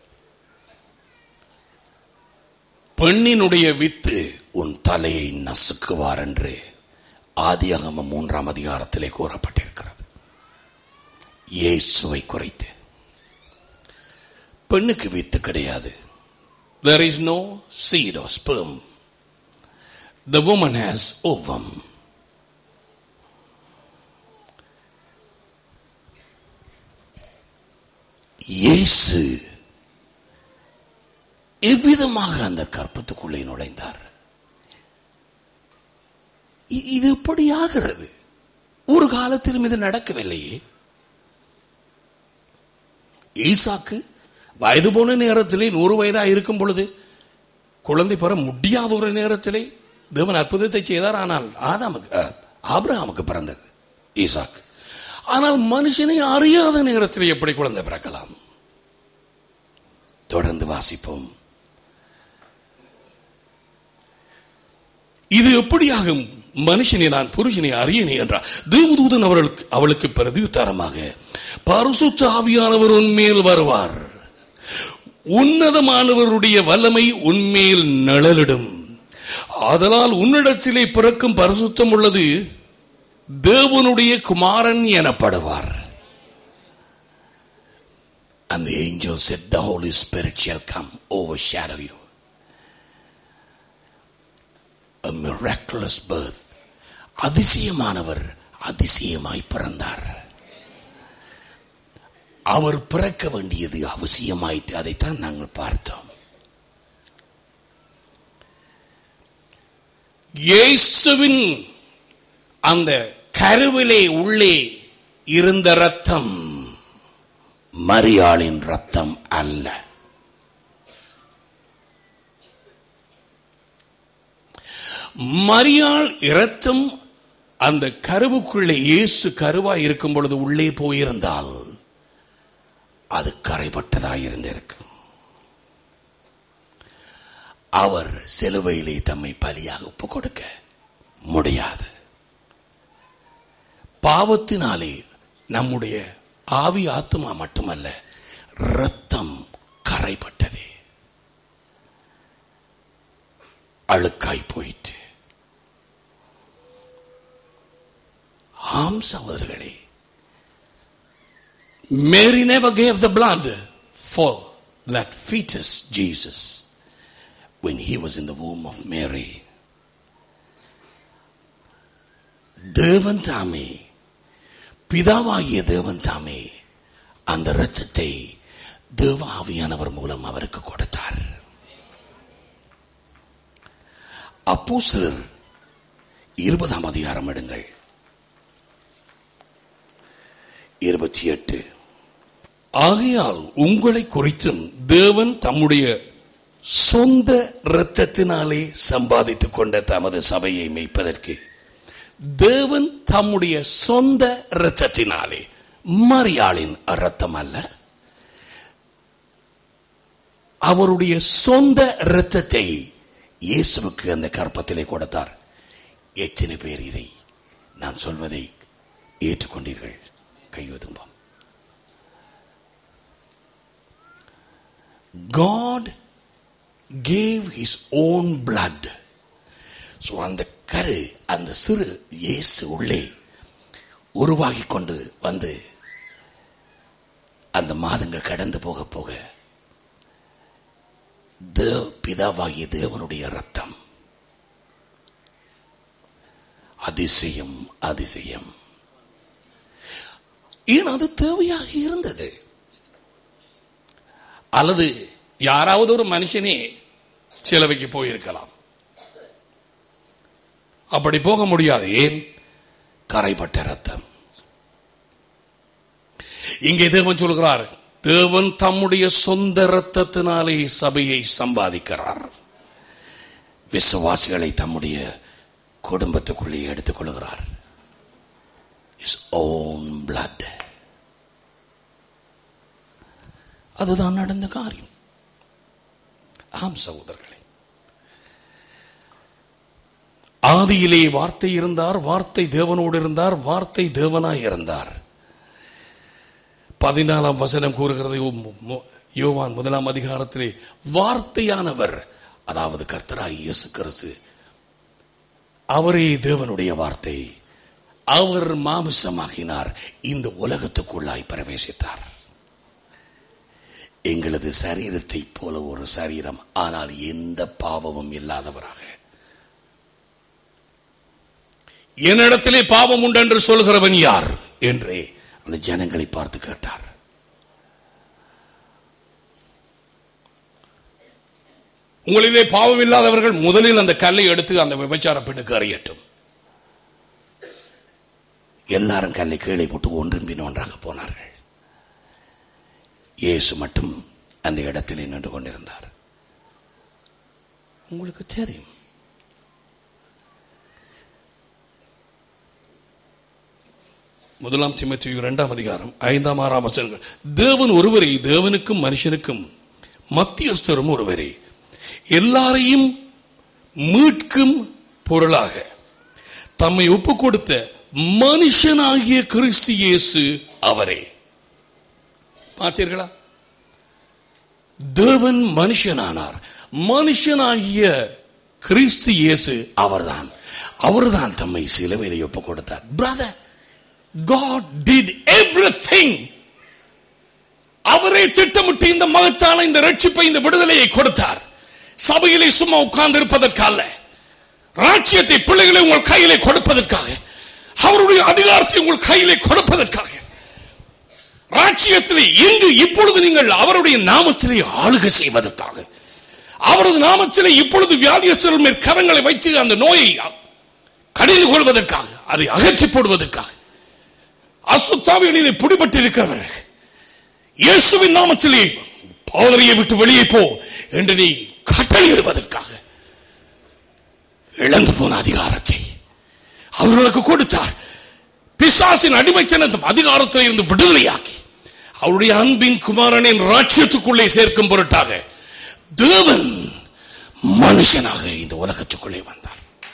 பெண்ணினுடைய வித்து உன் தலையை நசுக்குவார் என்று ஆதியாகமம் மூன்றாம் அதிகாரத்திலே கூறப்பட்டிருக்கிறது இயேசுவை குறைத்து பெண்ணுக்கு வித்து கிடையாது there is no seed or sperm the woman has ovum இயேசு எவ்விதமாக அந்த கற்பத்துக்குள்ளே நுழைந்தார் இ- இது எப்படி ஆகிறது ஒரு காலத்திலும் இது நடக்கவில்லையே ஈசாக்கு வயது போன நேரத்திலே நூறு வயதா இருக்கும் பொழுது குழந்தை பெற முடியாத ஒரு நேரத்திலே தேவன் அற்புதத்தை செய்தார் ஆனால் ஆதாமுக்கு அஹ், ஆபிரகாமுக்கு பிறந்தது ஈசாக் ஆனால் மனுஷனை அறியாத நேரத்தில் எப்படி குழந்தை பிறக்கலாம் தொடர்ந்து வாசிப்போம் இது எப்படியாகும் மனுஷனை நான் புருஷனை அறியனே என்றார் தேவதூதன் அவர்களுக்கு அவளுக்கு பிரதியுத்தரமாக பரிசுத்த ஆவியானவர் உன்மேல் வருவார் உன்னதமானவருடைய வல்லமை உன்மேல் நிழலிடும் ஆதலால் உன்னிடத்திலே பிறக்கும் பரிசுத்தம் உள்ளது தேவனுடைய குமாரன் எனப்படுவார் And the angel said, The Holy Spirit shall come overshadow you. A miraculous birth. அதிசயமானவர் அதிசயமாய் பிறந்தார் அவர் பிறக்க வேண்டியது அவசியமாயிற்று அதைத்தான் நாங்கள் பார்த்தோம் இயேசுவின் அந்த கருவிலே உள்ளே இருந்த ரத்தம் மரியாளின் ரத்தம் அல்ல மரியாள் இரத்தம் அந்த கருவுக்குள்ளே இயேசு கருவாய் இருக்கும் பொழுது உள்ளே போயிருந்தால் அது கரைபட்டதாய் இருந்திருக்கு அவர் சிலுவையிலே தம்மை பலியாக ஒப்பு கொடுக்க முடியாது பாவத்தினாலே நம்முடைய ஆவி ஆத்மா மட்டுமல்ல ரத்தம் கரைபட்டது அழுக்காய் போயிற்று ஆம் சகோதரர்களே Mary never gave the blood for that fetus Jesus when he was in the womb of Mary. தேவன் தாமே பிதாவாகிய தேவன் தாமே அந்த இரத்தத்தை தேவ ஆவியானவர் மூலம் அவருக்கு கொடுத்தார் அப்போ சிலர் இருபதாம் அதிகாரம் எடுங்கள் இருபத்தி எட்டு ஆகையால் உங்களை குறித்தும் தேவன் தம்முடைய சொந்த இரத்தத்தினாலே சம்பாதித்துக் கொண்ட தமது சபையை மேய்ப்பதற்கு தேவன் தம்முடைய சொந்த இரத்தத்தினாலே மரியாளின் இரத்தம் அல்ல அவருடைய சொந்த இரத்தத்தை இயேசுவுக்கு அந்த கற்பத்திலே கொடுத்தார் எத்தனை பேர் இதை நான் சொல்வதை ஏற்றுக்கொண்டீர்கள் கையொதும்பம் God gave his own blood. So அந்த கரு அந்த சிறு இயேசு உள்ளே உருவாகி கொண்டு வந்து அந்த மாதங்கள் கடந்து போக போக தேவ பிதாவாகிய தேவனுடைய ரத்தம் அதிசயம் அதிசயம் ஏன் அது தேவையாக இருந்தது அல்லது யாராவது ஒரு மனுஷனே சிலவைக்கு போயிருக்கலாம் அப்படி போக முடியாது ஏன் கரைப்பட்ட ரத்தம் இங்கே தேவன் சொல்கிறார் தேவன் தம்முடைய சொந்த ரத்தத்தினாலே சபையை சம்பாதிக்கிறார் விசுவாசிகளை தம்முடைய குடும்பத்துக்குள்ளே எடுத்துக் கொள்கிறார் இஸ் ஓன் பிளட் அதுதான் நடந்த காரியம் ஆம் சகோதரர்களே ஆதியிலே வார்த்தை இருந்தார் வார்த்தை தேவனோடு இருந்தார் வார்த்தை தேவனாய் இருந்தார் பதினாலாம் வசனம் கூறுகிறது யோவான் முதலாம் அதிகாரத்திலே வார்த்தையானவர் அதாவது கர்த்தராய் இயேசு கிறிஸ்து அவரே தேவனுடைய வார்த்தை அவர் மாமிசமாகினார் இந்த உலகத்துக்குள்ளாய் பிரவேசித்தார் எங்களது சரீரத்தை போல ஒரு சரீரம் ஆனால் எந்த பாவமும் இல்லாதவராக என்னிடத்திலே பாவம் உண்டு என்று சொல்கிறவன் யார் என்றே அந்த ஜனங்களை பார்த்து கேட்டார் உங்களிலே பாவம் இல்லாதவர்கள் முதலில் அந்த கல்லை எடுத்து அந்த விபச்சார பெண்ணுக்கு அறியட்டும் எல்லாரும் கல்லை கீழே போட்டு ஒன்றின் பின் ஒன்றாக போனார்கள் இயேசு மட்டும் அந்த இடத்திலே நின்று கொண்டிருந்தார் உங்களுக்கு தெரியும் முதலாம் சிமத்தி இரண்டாம் அதிகாரம் ஐந்தாம் ஆறாம் வசனங்கள் தேவன் ஒருவரே தேவனுக்கும் மனுஷனுக்கும் மத்தியஸ்தரும் ஒருவரே எல்லாரையும் மீட்கும் பொருளாக தம்மை ஒப்பு கொடுத்த மனுஷனாகிய கிறிஸ்து இயேசு அவரே பார்த்தீர்களா தேவன் மனுஷனானார் மனுஷனாகிய கிறிஸ்து இயேசு அவர்தான் அவர்தான் தம்மை சிலுவையிலே ஒப்பு கொடுத்தார் பிரதர் God did everything அவரே திட்டமிட்டு இந்த மகத்தான இந்த ரட்சிப்பை இந்த விடுதலையை கொடுத்தார் சபையிலே சும்மா உட்கார்ந்து இருப்பதற்காக ராட்சியத்தை பிள்ளைகளை உங்கள் கையிலே கொடுப்பதற்காக அவருடைய அதிகாரத்தை உங்கள் கையிலே கொடுப்பதற்காக ராட்சியத்திலே இன்று இப்பொழுது நீங்கள் அவருடைய நாமத்திலே ஆளுகை செய்வதற்காக அவரது நாமத்திலே இப்பொழுது வியாதியஸ்தர்கள் மேல் கரங்களை வைத்து அந்த நோயை கடிந்து கொள்வதற்காக அதை அகற்றி போடுவதற்காக அசுத்தாவிகளிலே பிடிபட்டு இருக்கிறவர்கள் இயேசுவின் நாமத்திலே பாதரையை விட்டு வெளியே போ என்று நீ கட்டளையிடுவதற்காக இழந்து போன அதிகாரத்தை அவர்களுக்கு கொடுத்தார் பிசாசின் அடிமைச்சனத்தும் அதிகாரத்தில் இருந்து விடுதலையாக்கி அவருடைய அன்பின் குமாரனின் ராட்சியத்துக்குள்ளே சேர்க்கும் பொருட்டாக தேவன் மனுஷனாக இந்த உலகத்துக்குள்ளே வந்தார்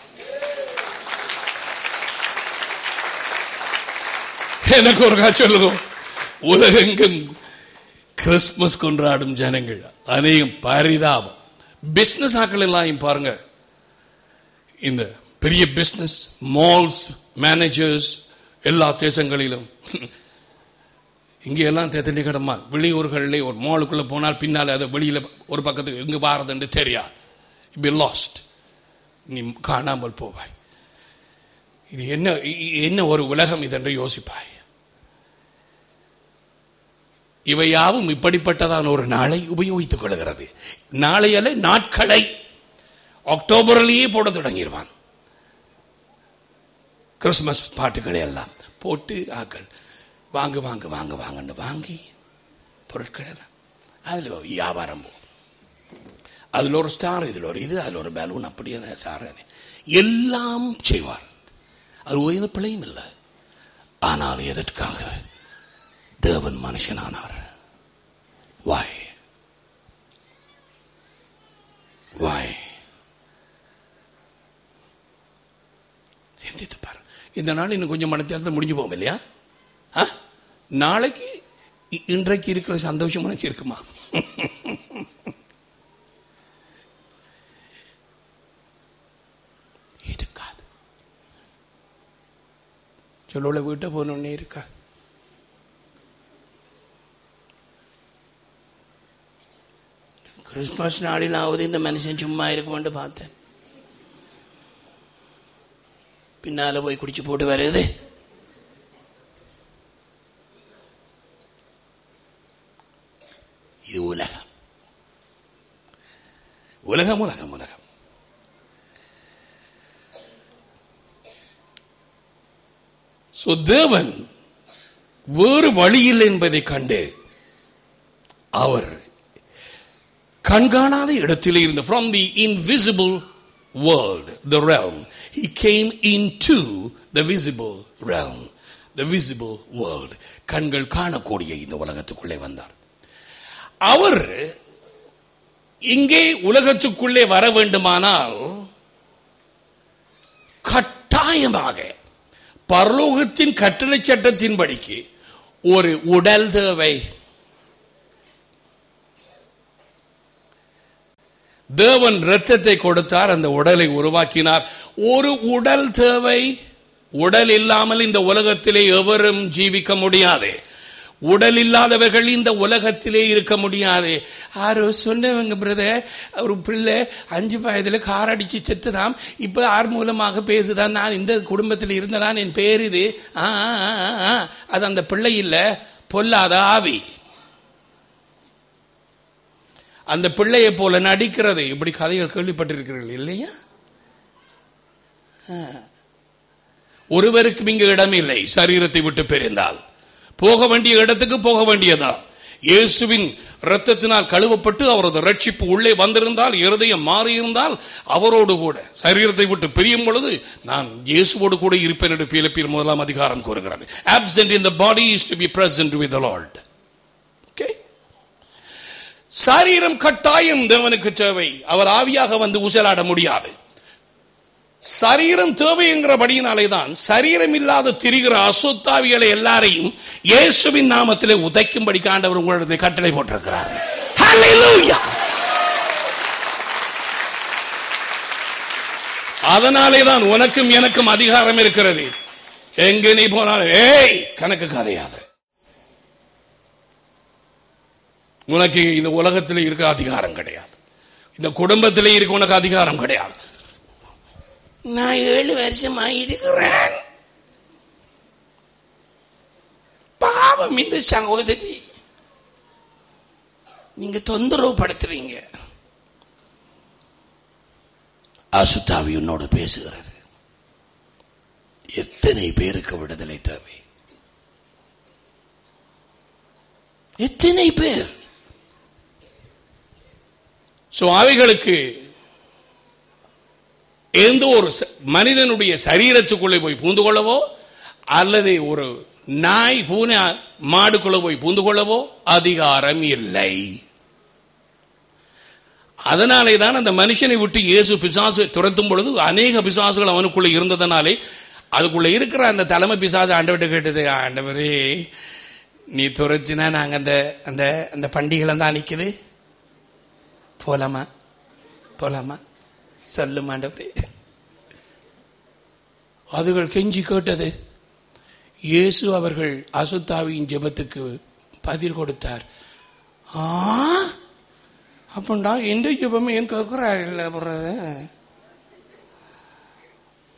எனக்கு ஒரு சொல்லுவோம் உலகெங்கும் கிறிஸ்துமஸ் கொண்டாடும் ஜனங்கள் அநேகம் பரிதாபம் பிசினஸ் ஆக்கள் எல்லாம் பாருங்க இந்த பெரிய பிசினஸ் மால்ஸ் மேனேஜர்ஸ் எல்லா தேசங்களிலும் இங்கே எல்லாம் தேத்தண்டி கடமா வெளியூர்களிலே ஒரு மாலுக்குள்ள போனால் பின்னால் அதை வெளியில ஒரு பக்கத்துக்கு எங்க வாரதுன்னு தெரியாது பி லாஸ்ட் நீ காணாமல் போவாய் இது என்ன என்ன ஒரு உலகம் இதென்று யோசிப்பாய் இவையாவும் இப்படிப்பட்டதான ஒரு நாளை உபயோகித்துக் கொள்கிறது நாளை அல்ல நாட்களை அக்டோபர்லேயே போட தொடங்கிடுவான் கிறிஸ்மஸ் பாட்டுகளை எல்லாம் போட்டு ஆக்கள் வாங்க வாங்க வாங்க வாங்கன்னு வாங்கி பொருட்கள் எல்லாம் அதில் வியாபாரம் போகும் அதில் ஒரு ஸ்டார் இதில் ஒரு இது அதில் ஒரு பலூன் அப்படியே ஸ்டார் எல்லாம் செய்வார் அது ஓய்வு பிழையும் இல்லை ஆனால் எதற்காக தேவன் மனுஷனானார் வாய் வாய் சிந்தித்து பாரு இந்த நாள் இன்னும் கொஞ்சம் மனத்தியாலத்தில் முடிஞ்சு போகும் இல்லையா ஆ? நாளைக்கு இ- இன்றைக்கு இருக்கிற சந்தோஷம் உனக்கு இருக்குமா இருக்காது சொல்லுள்ள வீட்டை போனோடனே இருக்காது கிறிஸ்மஸ் நாளிலாவது இந்த மனுஷன் சும்மா இருக்குமென்று பார்த்தேன் பின்னால போய் குடிச்சு போட்டு வருது இது உலகம் உலகம் உலகம் உலகம் சோ தேவன் வேறு வழியில் என்பதை கண்டு அவர் கண்காணாத இடத்திலே இருந்த from the invisible world the realm he came into the visible realm the visible world கண்கள் காணக்கூடிய இந்த உலகத்துக்குள்ளே வந்தார் அவர் இங்கே உலகத்துக்குள்ளே வர வேண்டுமானால் கட்டாயமாக பரலோகத்தின் கட்டளை சட்டத்தின்படிக்கு ஒரு உடல் தேவை தேவன் இரத்தத்தை கொடுத்தார் அந்த உடலை உருவாக்கினார் ஒரு உடல் தேவை உடல் இல்லாமல் இந்த உலகத்திலே எவரும் ஜீவிக்க முடியாது உடல் இல்லாதவர்கள் இந்த உலகத்திலே இருக்க முடியாது யாரோ சொன்னவங்க பிரதர் ஒரு பிள்ளை அஞ்சு வயதுல கார் அடிச்சு செத்துதான் இப்ப ஆறு மூலமாக பேசுதான் நான் இந்த குடும்பத்தில் இருந்ததான் என் பேர் இது ஆ, ஆ, ஆ, ஆ. அது அந்த பிள்ளை இல்ல பொல்லாத ஆவி அந்த பிள்ளையை போல நடிக்கிறது இப்படி கதைகள் கேள்விப்பட்டிருக்கிறீர்கள் இல்லையா ஆ. ஒருவருக்கும் இங்கு இடம் இல்லை சரீரத்தை விட்டு பிரிந்தால் போக வேண்டிய இடத்துக்கு போக வேண்டியதா இயேசுவின் இரத்தத்தினால் கழுவப்பட்டு அவரது ரட்சிப்பு உள்ளே வந்திருந்தால் இருதயம் மாறியிருந்தால் அவரோடு கூட சரீரத்தை விட்டு பிரியும் பொழுது நான் இயேசுவோடு கூட இருப்பேன் என்று பிலிப்பியர் முதலாம் அதிகாரம் கூறுகிறது absent in the body is to be present with the Lord okay சரீரம் கட்டாயம் தேவனுக்கு தேவை அவர் ஆவியாக வந்து ஊசலாட முடியாது சரீரம் தேவைங்கிறபடியினாலே தான் சரீரம் இல்லாத திரிகிற அசுத்தாவிகளை எல்லாரையும் இயேசுவின் நாமத்திலே உதைக்கும்படி ஆண்டவர் உங்களிடத்தில் கட்டளை போட்டிருக்கிறார் Hallelujah. அதனாலே தான் உனக்கும் எனக்கும் அதிகாரம் இருக்கிறது எங்க நீ போனாலும் ஏய் கணக்கு கதையாது உனக்கு இந்த உலகத்தில் இருக்க அதிகாரம் கிடையாது இந்த குடும்பத்திலே இருக்க உனக்கு அதிகாரம் கிடையாது நான் ஏழு வருஷமா இருக்கிறேன் பாவம் இந்த சகோதரி நீங்க தொந்தரவு படுத்துறீங்க அசுத்தாவி உன்னோடு பேசுகிறது எத்தனை பேருக்கு விடுதலை தேவை எத்தனை பேர் சோ அவைகளுக்கு எந்த ஒரு ச- மனிதனுடைய சரீரத்துக்குள்ளே போய் பூந்து கொள்ளவோ அல்லது ஒரு நாய் பூனை மாடுக்குள்ள போய் பூந்து கொள்ளவோ அதிகாரம் இல்லை அதனாலே தான் அந்த மனுஷனை விட்டு இயேசு பிசாசு துரத்தும் பொழுது அநேக பிசாசுகள் அவனுக்குள்ள இருந்ததனாலே அதுக்குள்ள இருக்கிற அந்த தலைமை பிசாசு ஆண்டவர்கிட்ட கேட்டது ஆண்டவரே நீ துரத்தினா நாங்க அந்த அந்த அந்த பண்டிகைலாம் தான் நிக்குது போலாமா போலாமா சொல்லும் ஆண்டவரே அதுகள் கெஞ்சி கேட்டது இயேசு அவர்கள் அசுத்தாவியின் ஜெபத்துக்கு பதில் கொடுத்தார் ஆ அப்படின்டா எந்த ஜெபம் ஏன் கேட்கிறார் இல்ல பிரதர்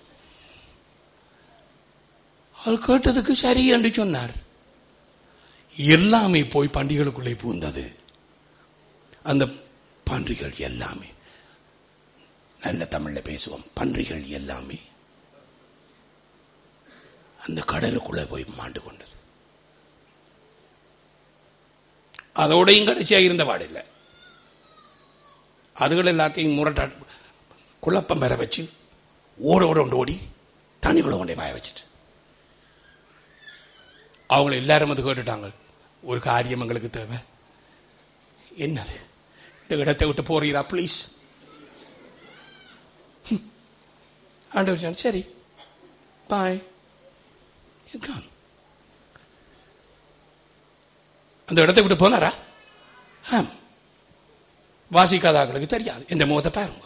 அது கேட்டதுக்கு சரி என்று சொன்னார் எல்லாமே போய் பண்டிகளுக்குள்ளே பூந்தது அந்த பன்றிகள் எல்லாமே நல்ல தமிழ்ல பேசுவோம் பன்றிகள் எல்லாமே அந்த கடலுக்குள்ள போய் மாண்டு கொண்டது அதோடையும் கடைசியா இருந்த பாடில்லை அதுகள் எல்லாத்தையும் முரட்டா குழப்பம் பெற வச்சு ஓட ஓட கொண்டு ஓடி தண்ணிக்குள்ள கொண்டே பாய வச்சுட்டு அவங்கள எல்லாரும் வந்து கேட்டுட்டாங்க ஒரு காரியம் எங்களுக்கு தேவை என்னது இந்த இடத்தை விட்டு போறீரா ப்ளீஸ் ஆண்டவர் சொன்னார், சரி பாய் கான் அந்த இடத்தை விட்டு போனாரா ஆம் வாசிக்காதாங்களுக்கு தெரியாது இந்த முகத்தை பாருங்க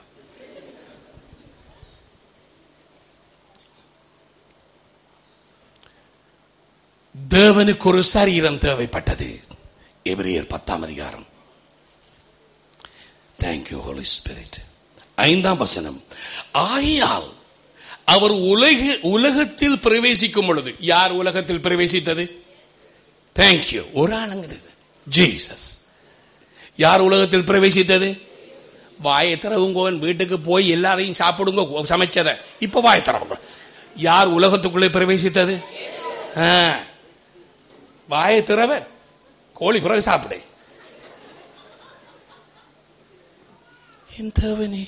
தேவனுக்கு ஒரு சரீரம் தேவைப்பட்டது எபிரியர் பத்தாம் அதிகாரம் தேங்க்யூ ஹோலி ஸ்பிரிட் ஐந்தாம் வசனம் ஆகையால் அவர் உலக உலகத்தில் பிரவேசிக்கும் பொழுது யார் உலகத்தில் பிரவேசித்தது தேங்க்யூ ஒரு ஆளுங்கிறது ஜீசஸ் யார் உலகத்தில் பிரவேசித்தது வாயை திறவுங்கோன் வீட்டுக்கு போய் எல்லாரையும் சாப்பிடுங்க சமைச்சதை இப்ப வாயை திறவுங்க யார் உலகத்துக்குள்ளே பிரவேசித்தது ஆ. வாயை திறவர் கோழி பிறகு சாப்பிடு என் தேவனே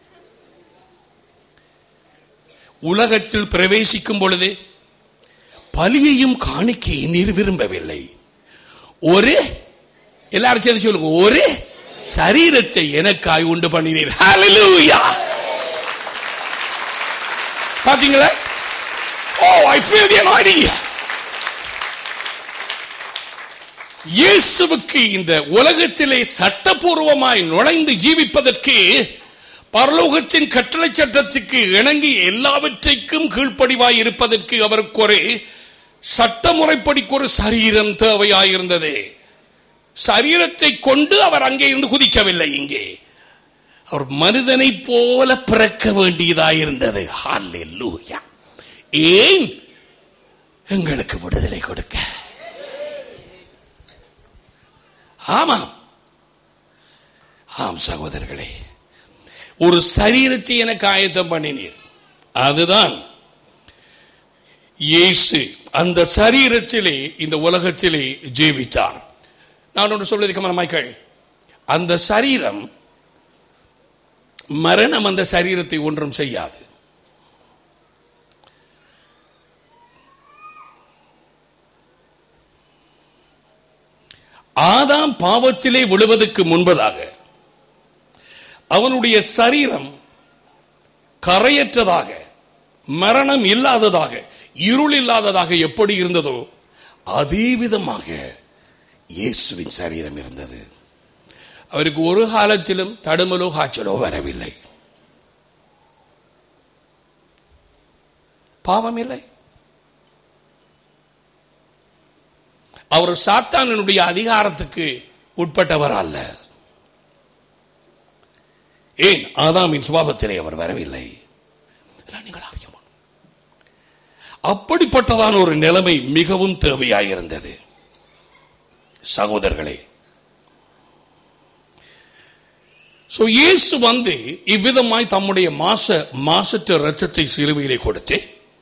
உலகத்தில் பிரவேசிக்கும் பொழுது பலியையும் காணிக்கையும் நீர் விரும்பவில்லை ஒரு எல்லாரும் சேர்ந்து சொல்லுங்க ஒரு சரீரத்தை எனக்காய் உண்டு பண்ணினீர் ஹalleluya பாத்தீங்களா ஓ ஐ ஃபீல் தி anointing இயேசுவுக்கு இந்த உலகத்திலே சட்டபூர்வமாய் நுழைந்து ஜீவிப்பதற்கு பரலோகத்தின் கட்டளை சட்டத்துக்கு இணங்கி எல்லாவற்றைக்கும் கீழ்ப்படிவாய் இருப்பதற்கு அவருக்கு ஒரு சட்டமுறைப்படிக்கு ஒரு சரீரம் தேவையாயிருந்தது சரீரத்தை கொண்டு அவர் அங்கே இருந்து குதிக்கவில்லை இங்கே அவர் மனிதனை போல பிறக்க வேண்டியதாயிருந்தது ஹalleluya ஏன் எங்களுக்கு விடுதலை கொடுக்க ஆமாம் ஆம் சகோதரர்களே ஒரு சரீரத்தை எனக்கு ஆயத்தம் பண்ணினீர் அதுதான் இயேசு அந்த சரீரத்திலே இந்த உலகத்திலே ஜீவித்தார் நான் ஒன்று சொல்வதற்கு மைக்கேள் அந்த சரீரம் மரணம் அந்த சரீரத்தை ஒன்றும் செய்யாது ஆதாம் பாவத்திலே விழுவதற்கு முன்பதாக அவனுடைய சரீரம் கரையற்றதாக மரணம் இல்லாததாக இருள் இல்லாததாக எப்படி இருந்ததோ அதே விதமாக இயேசுவின் சரீரம் இருந்தது அவருக்கு ஒரு காலத்திலும் தடுமலோ காய்ச்சலோ வரவில்லை பாவம் இல்லை அவர் சாத்தானினுடைய அதிகாரத்துக்கு உட்பட்டவர் அல்ல ஏன் ஆதாமின் சுபாவத்திலே அவர் வரவில்லை இதெல்லாம் நீங்கள் அறிய வேண்டும். அப்படிப்பட்டதான ஒரு நிலைமை மிகவும் தேவையாயிருந்தது சகோதரர்களே சோ இயேசு வந்து இவ்விதமாய் தம்முடைய மாச மாசற்ற ரத்தத்தை சிலுவையிலே கொடுத்து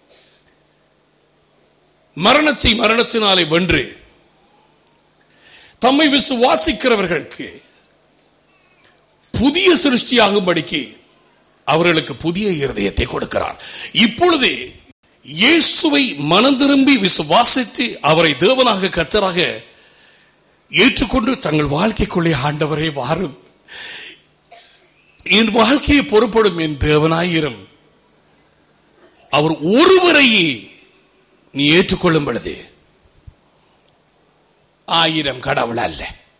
மரணத்தை மரணத்தினாலே வென்று தம்மை விசுவாசிக்கிறவர்களுக்கு புதிய சிருஷ்டியாகும்படிக்கு அவர்களுக்கு புதிய இருதயத்தை கொடுக்கிறார் இப்பொழுது இயேசுவை மனம் திரும்பி விசுவாசித்து அவரை தேவனாக கத்தராக ஏற்றுக்கொண்டு தங்கள் வாழ்க்கைக்குள்ளே ஆண்டவரே வாரும் என் வாழ்க்கையை பொறுப்படும் என் தேவனாயிரும் அவர் ஒருவரையே நீ ஏற்றுக்கொள்ளும் பொழுது ஆயிரம் கடவுள் அல்ல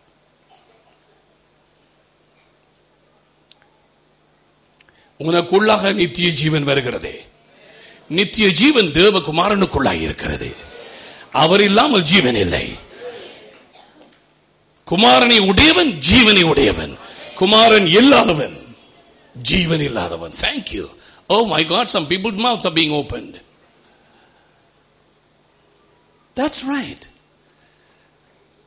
உனக்குள்ளாக நித்திய ஜீவன் வருகிறது நித்திய ஜீவன் தேவகுமாரனுக்குள்ளாக இருக்கிறது அவர் இல்லாமல் ஜீவன் இல்லை குமாரனை உடையவன் ஜீவனை உடையவன் குமாரன் இல்லாதவன் ஜீவன் இல்லாதவன் thank you oh my God some peoples mouths are being opened that's right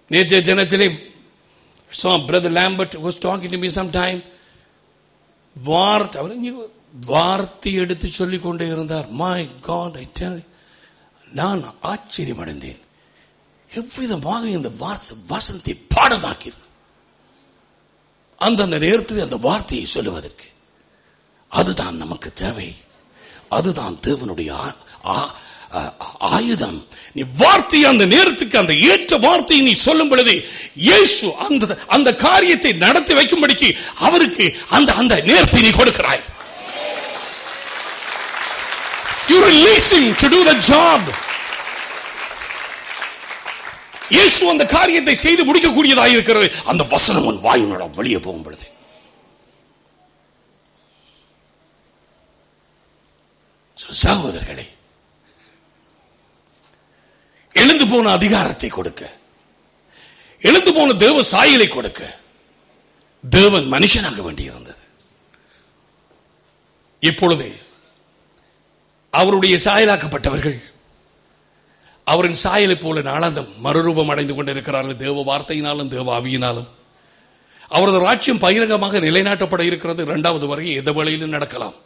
நேற்றைய தினத்திலே so brother lambert was talking to me sometime வார்த்தை அவர் இங்கே வார்த்தை எடுத்து சொல்லிக் கொண்டே இருந்தார் மை காட் ஐ டெல் நான் ஆச்சரியம் அடைந்தேன் எவ்விதமாக இந்த வாச வசனத்தை பாடமாக்கி அந்தந்த நேரத்தில் அந்த வார்த்தையை சொல்லுவதற்கு அதுதான் நமக்கு தேவை அதுதான் தேவனுடைய ஆ- ஆ- ஆ- ஆயுதம் நீ வார்த்தை அந்த நேரத்துக்கு அந்த ஏற்ற வார்த்தையை நீ சொல்லும் பொழுது இயேசு அந்த அந்த காரியத்தை நடத்தி வைக்கும்படிக்கு அவருக்கு அந்த அந்த நேரத்தை நீ கொடுக்கிறாய் You release him to do the job. இயேசு அந்த காரியத்தை செய்து முடிக்கக்கூடியதாக இருக்கிறது அந்த வசனம் உன் வாயினோட வெளியே போகும் பொழுது So, சகோதரர்களே எழுந்து போன அதிகாரத்தை கொடுக்க எழுந்து போன தேவ சாயலை கொடுக்க தேவன் மனுஷனாக வேண்டியிருந்தது இப்பொழுது அவருடைய சாயலாக்கப்பட்டவர்கள் அவரின் சாயலை போல நாளாந்தம் மறுரூபம் அடைந்து கொண்டிருக்கிறார்கள் தேவ வார்த்தையினாலும் தேவ ஆவியினாலும் அவரது ராட்சியம் பகிரங்கமாக நிலைநாட்டப்பட இருக்கிறது இரண்டாவது வரை எந்த வழியிலும் நடக்கலாம்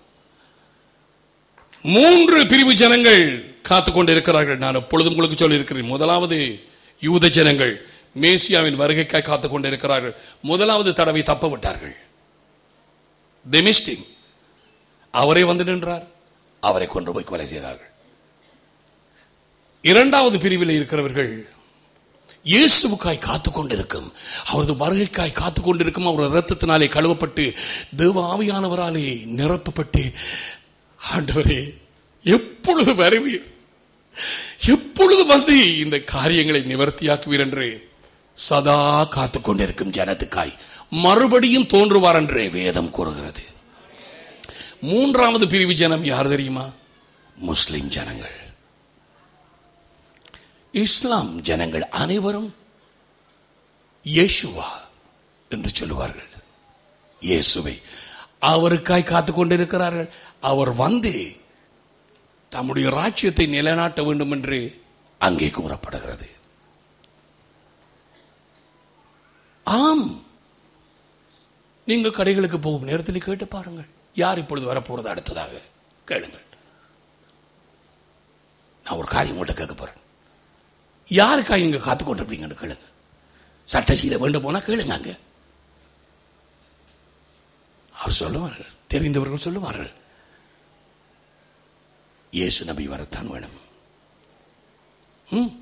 மூன்று பிரிவு ஜனங்கள் காத்துக் கொண்டிருக்கிறார்கள் நான் எப்பொழுதும் உங்களுக்கு சொல்லியிருக்கிறேன் முதலாவது யூத ஜனங்கள் மேசியாவின் வருகைக்காய் காத்துக் கொண்டிருக்கிறார்கள் முதலாவது தடவை தப்ப விட்டார்கள் They missed him. அவரே வந்து நின்றார் அவரை கொண்டு போய் கொலை செய்தார்கள் இரண்டாவது பிரிவில் இருக்கிறவர்கள் இயேசுவுக்காய் காத்துக் கொண்டிருக்கும் அவரது வருகைக்காய் காத்துக் கொண்டிருக்கும் அவர் இரத்தத்தினாலே கழுவப்பட்டு தேவ ஆவியானவராலே நிரப்பப்பட்டு ஆண்டவரே எப்பொழுது வருவீர் எப்பொழுது வந்து இந்த காரியங்களை நிவர்த்தியாக்குவீர் என்று சதா காத்துக் கொண்டிருக்கும் ஜனத்துக்காய் மறுபடியும் தோன்றுவார் என்று வேதம் கூறுகிறது மூன்றாவது பிரிவு ஜனம் யார் தெரியுமா முஸ்லிம் ஜனங்கள் இஸ்லாம் ஜனங்கள் அனைவரும் இயேசுவா என்று சொல்லுவார்கள் இயேசுவை அவருக்காய் காத்துக் கொண்டிருக்கிறார்கள் அவர் வந்து தம்முடைய ராஜ்யத்தை நிலைநாட்ட வேண்டும் என்று அங்கே கூறப்படுகிறது ஆம் நீங்க கடைகளுக்கு போகும் நேரத்தில் கேட்டு பாருங்கள் யார் இப்பொழுது வரப்போறது அடுத்ததாக கேளுங்கள் நான் ஒரு காரியம் உங்கள்கிட்ட கேட்க போறேன் யாருக்காக நீங்க காத்து கொண்டிருப்பீங்கன்னு கேளுங்க சட்டசீல வேண்டும் போனா கேளுங்க அங்க அவர் சொல்லுவார்கள் தெரிந்தவர்கள் சொல்லுவார்கள் இயேசு நபி வரத்தான் வேணும் ம்.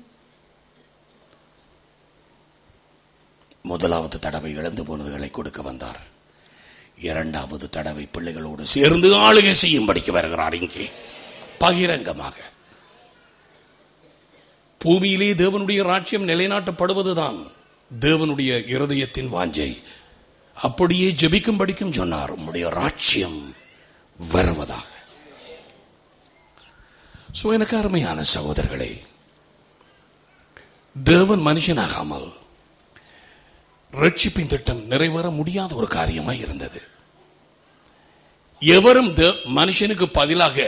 முதலாவது தடவை இழந்து போனதுகளை கொடுக்க வந்தார் இரண்டாவது தடவை பிள்ளைகளோடு சேர்ந்து ஆளுகை செய்யும்படிக்கு வருகிறார் இங்கே பகிரங்கமாக பூமியிலே தேவனுடைய ராஜ்யம் நிலைநாட்டப்படுவதுதான் தேவனுடைய இருதயத்தின் வாஞ்சை அப்படியே ஜெபிக்கும்படிக்கும் சொன்னார் உம்முடைய ராஜ்யம் வருவதாக சோ எனக்கு அருமையான சகோதரர்களே தேவன் மனுஷனாகாமல் ரட்சிப்பின் திட்டம் நிறைவேற முடியாத ஒரு காரியமாய் இருந்தது எவரும் தே- மனுஷனுக்கு பதிலாக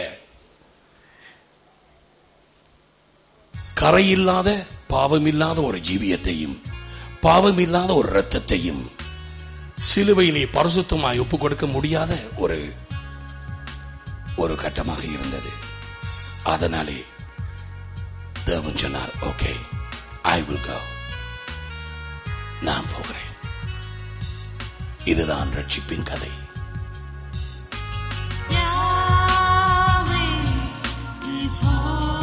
கரையில்லாத பாவமில்லாத ஒரு ஜீவியத்தையும் பாவமில்லாத ஒரு இரத்தத்தையும் சிலுவையிலே பரிசுத்தமாய் ஒப்புக் கொடுக்க முடியாத ஒரு ஒரு கட்டமாக இருந்தது அதனாலே தேவன் சொன்னார் ஓகே ஐ வில் கோ நான் போகிறேன் இதுதான் ரட்சிப்பின் கதை Yahweh is holy.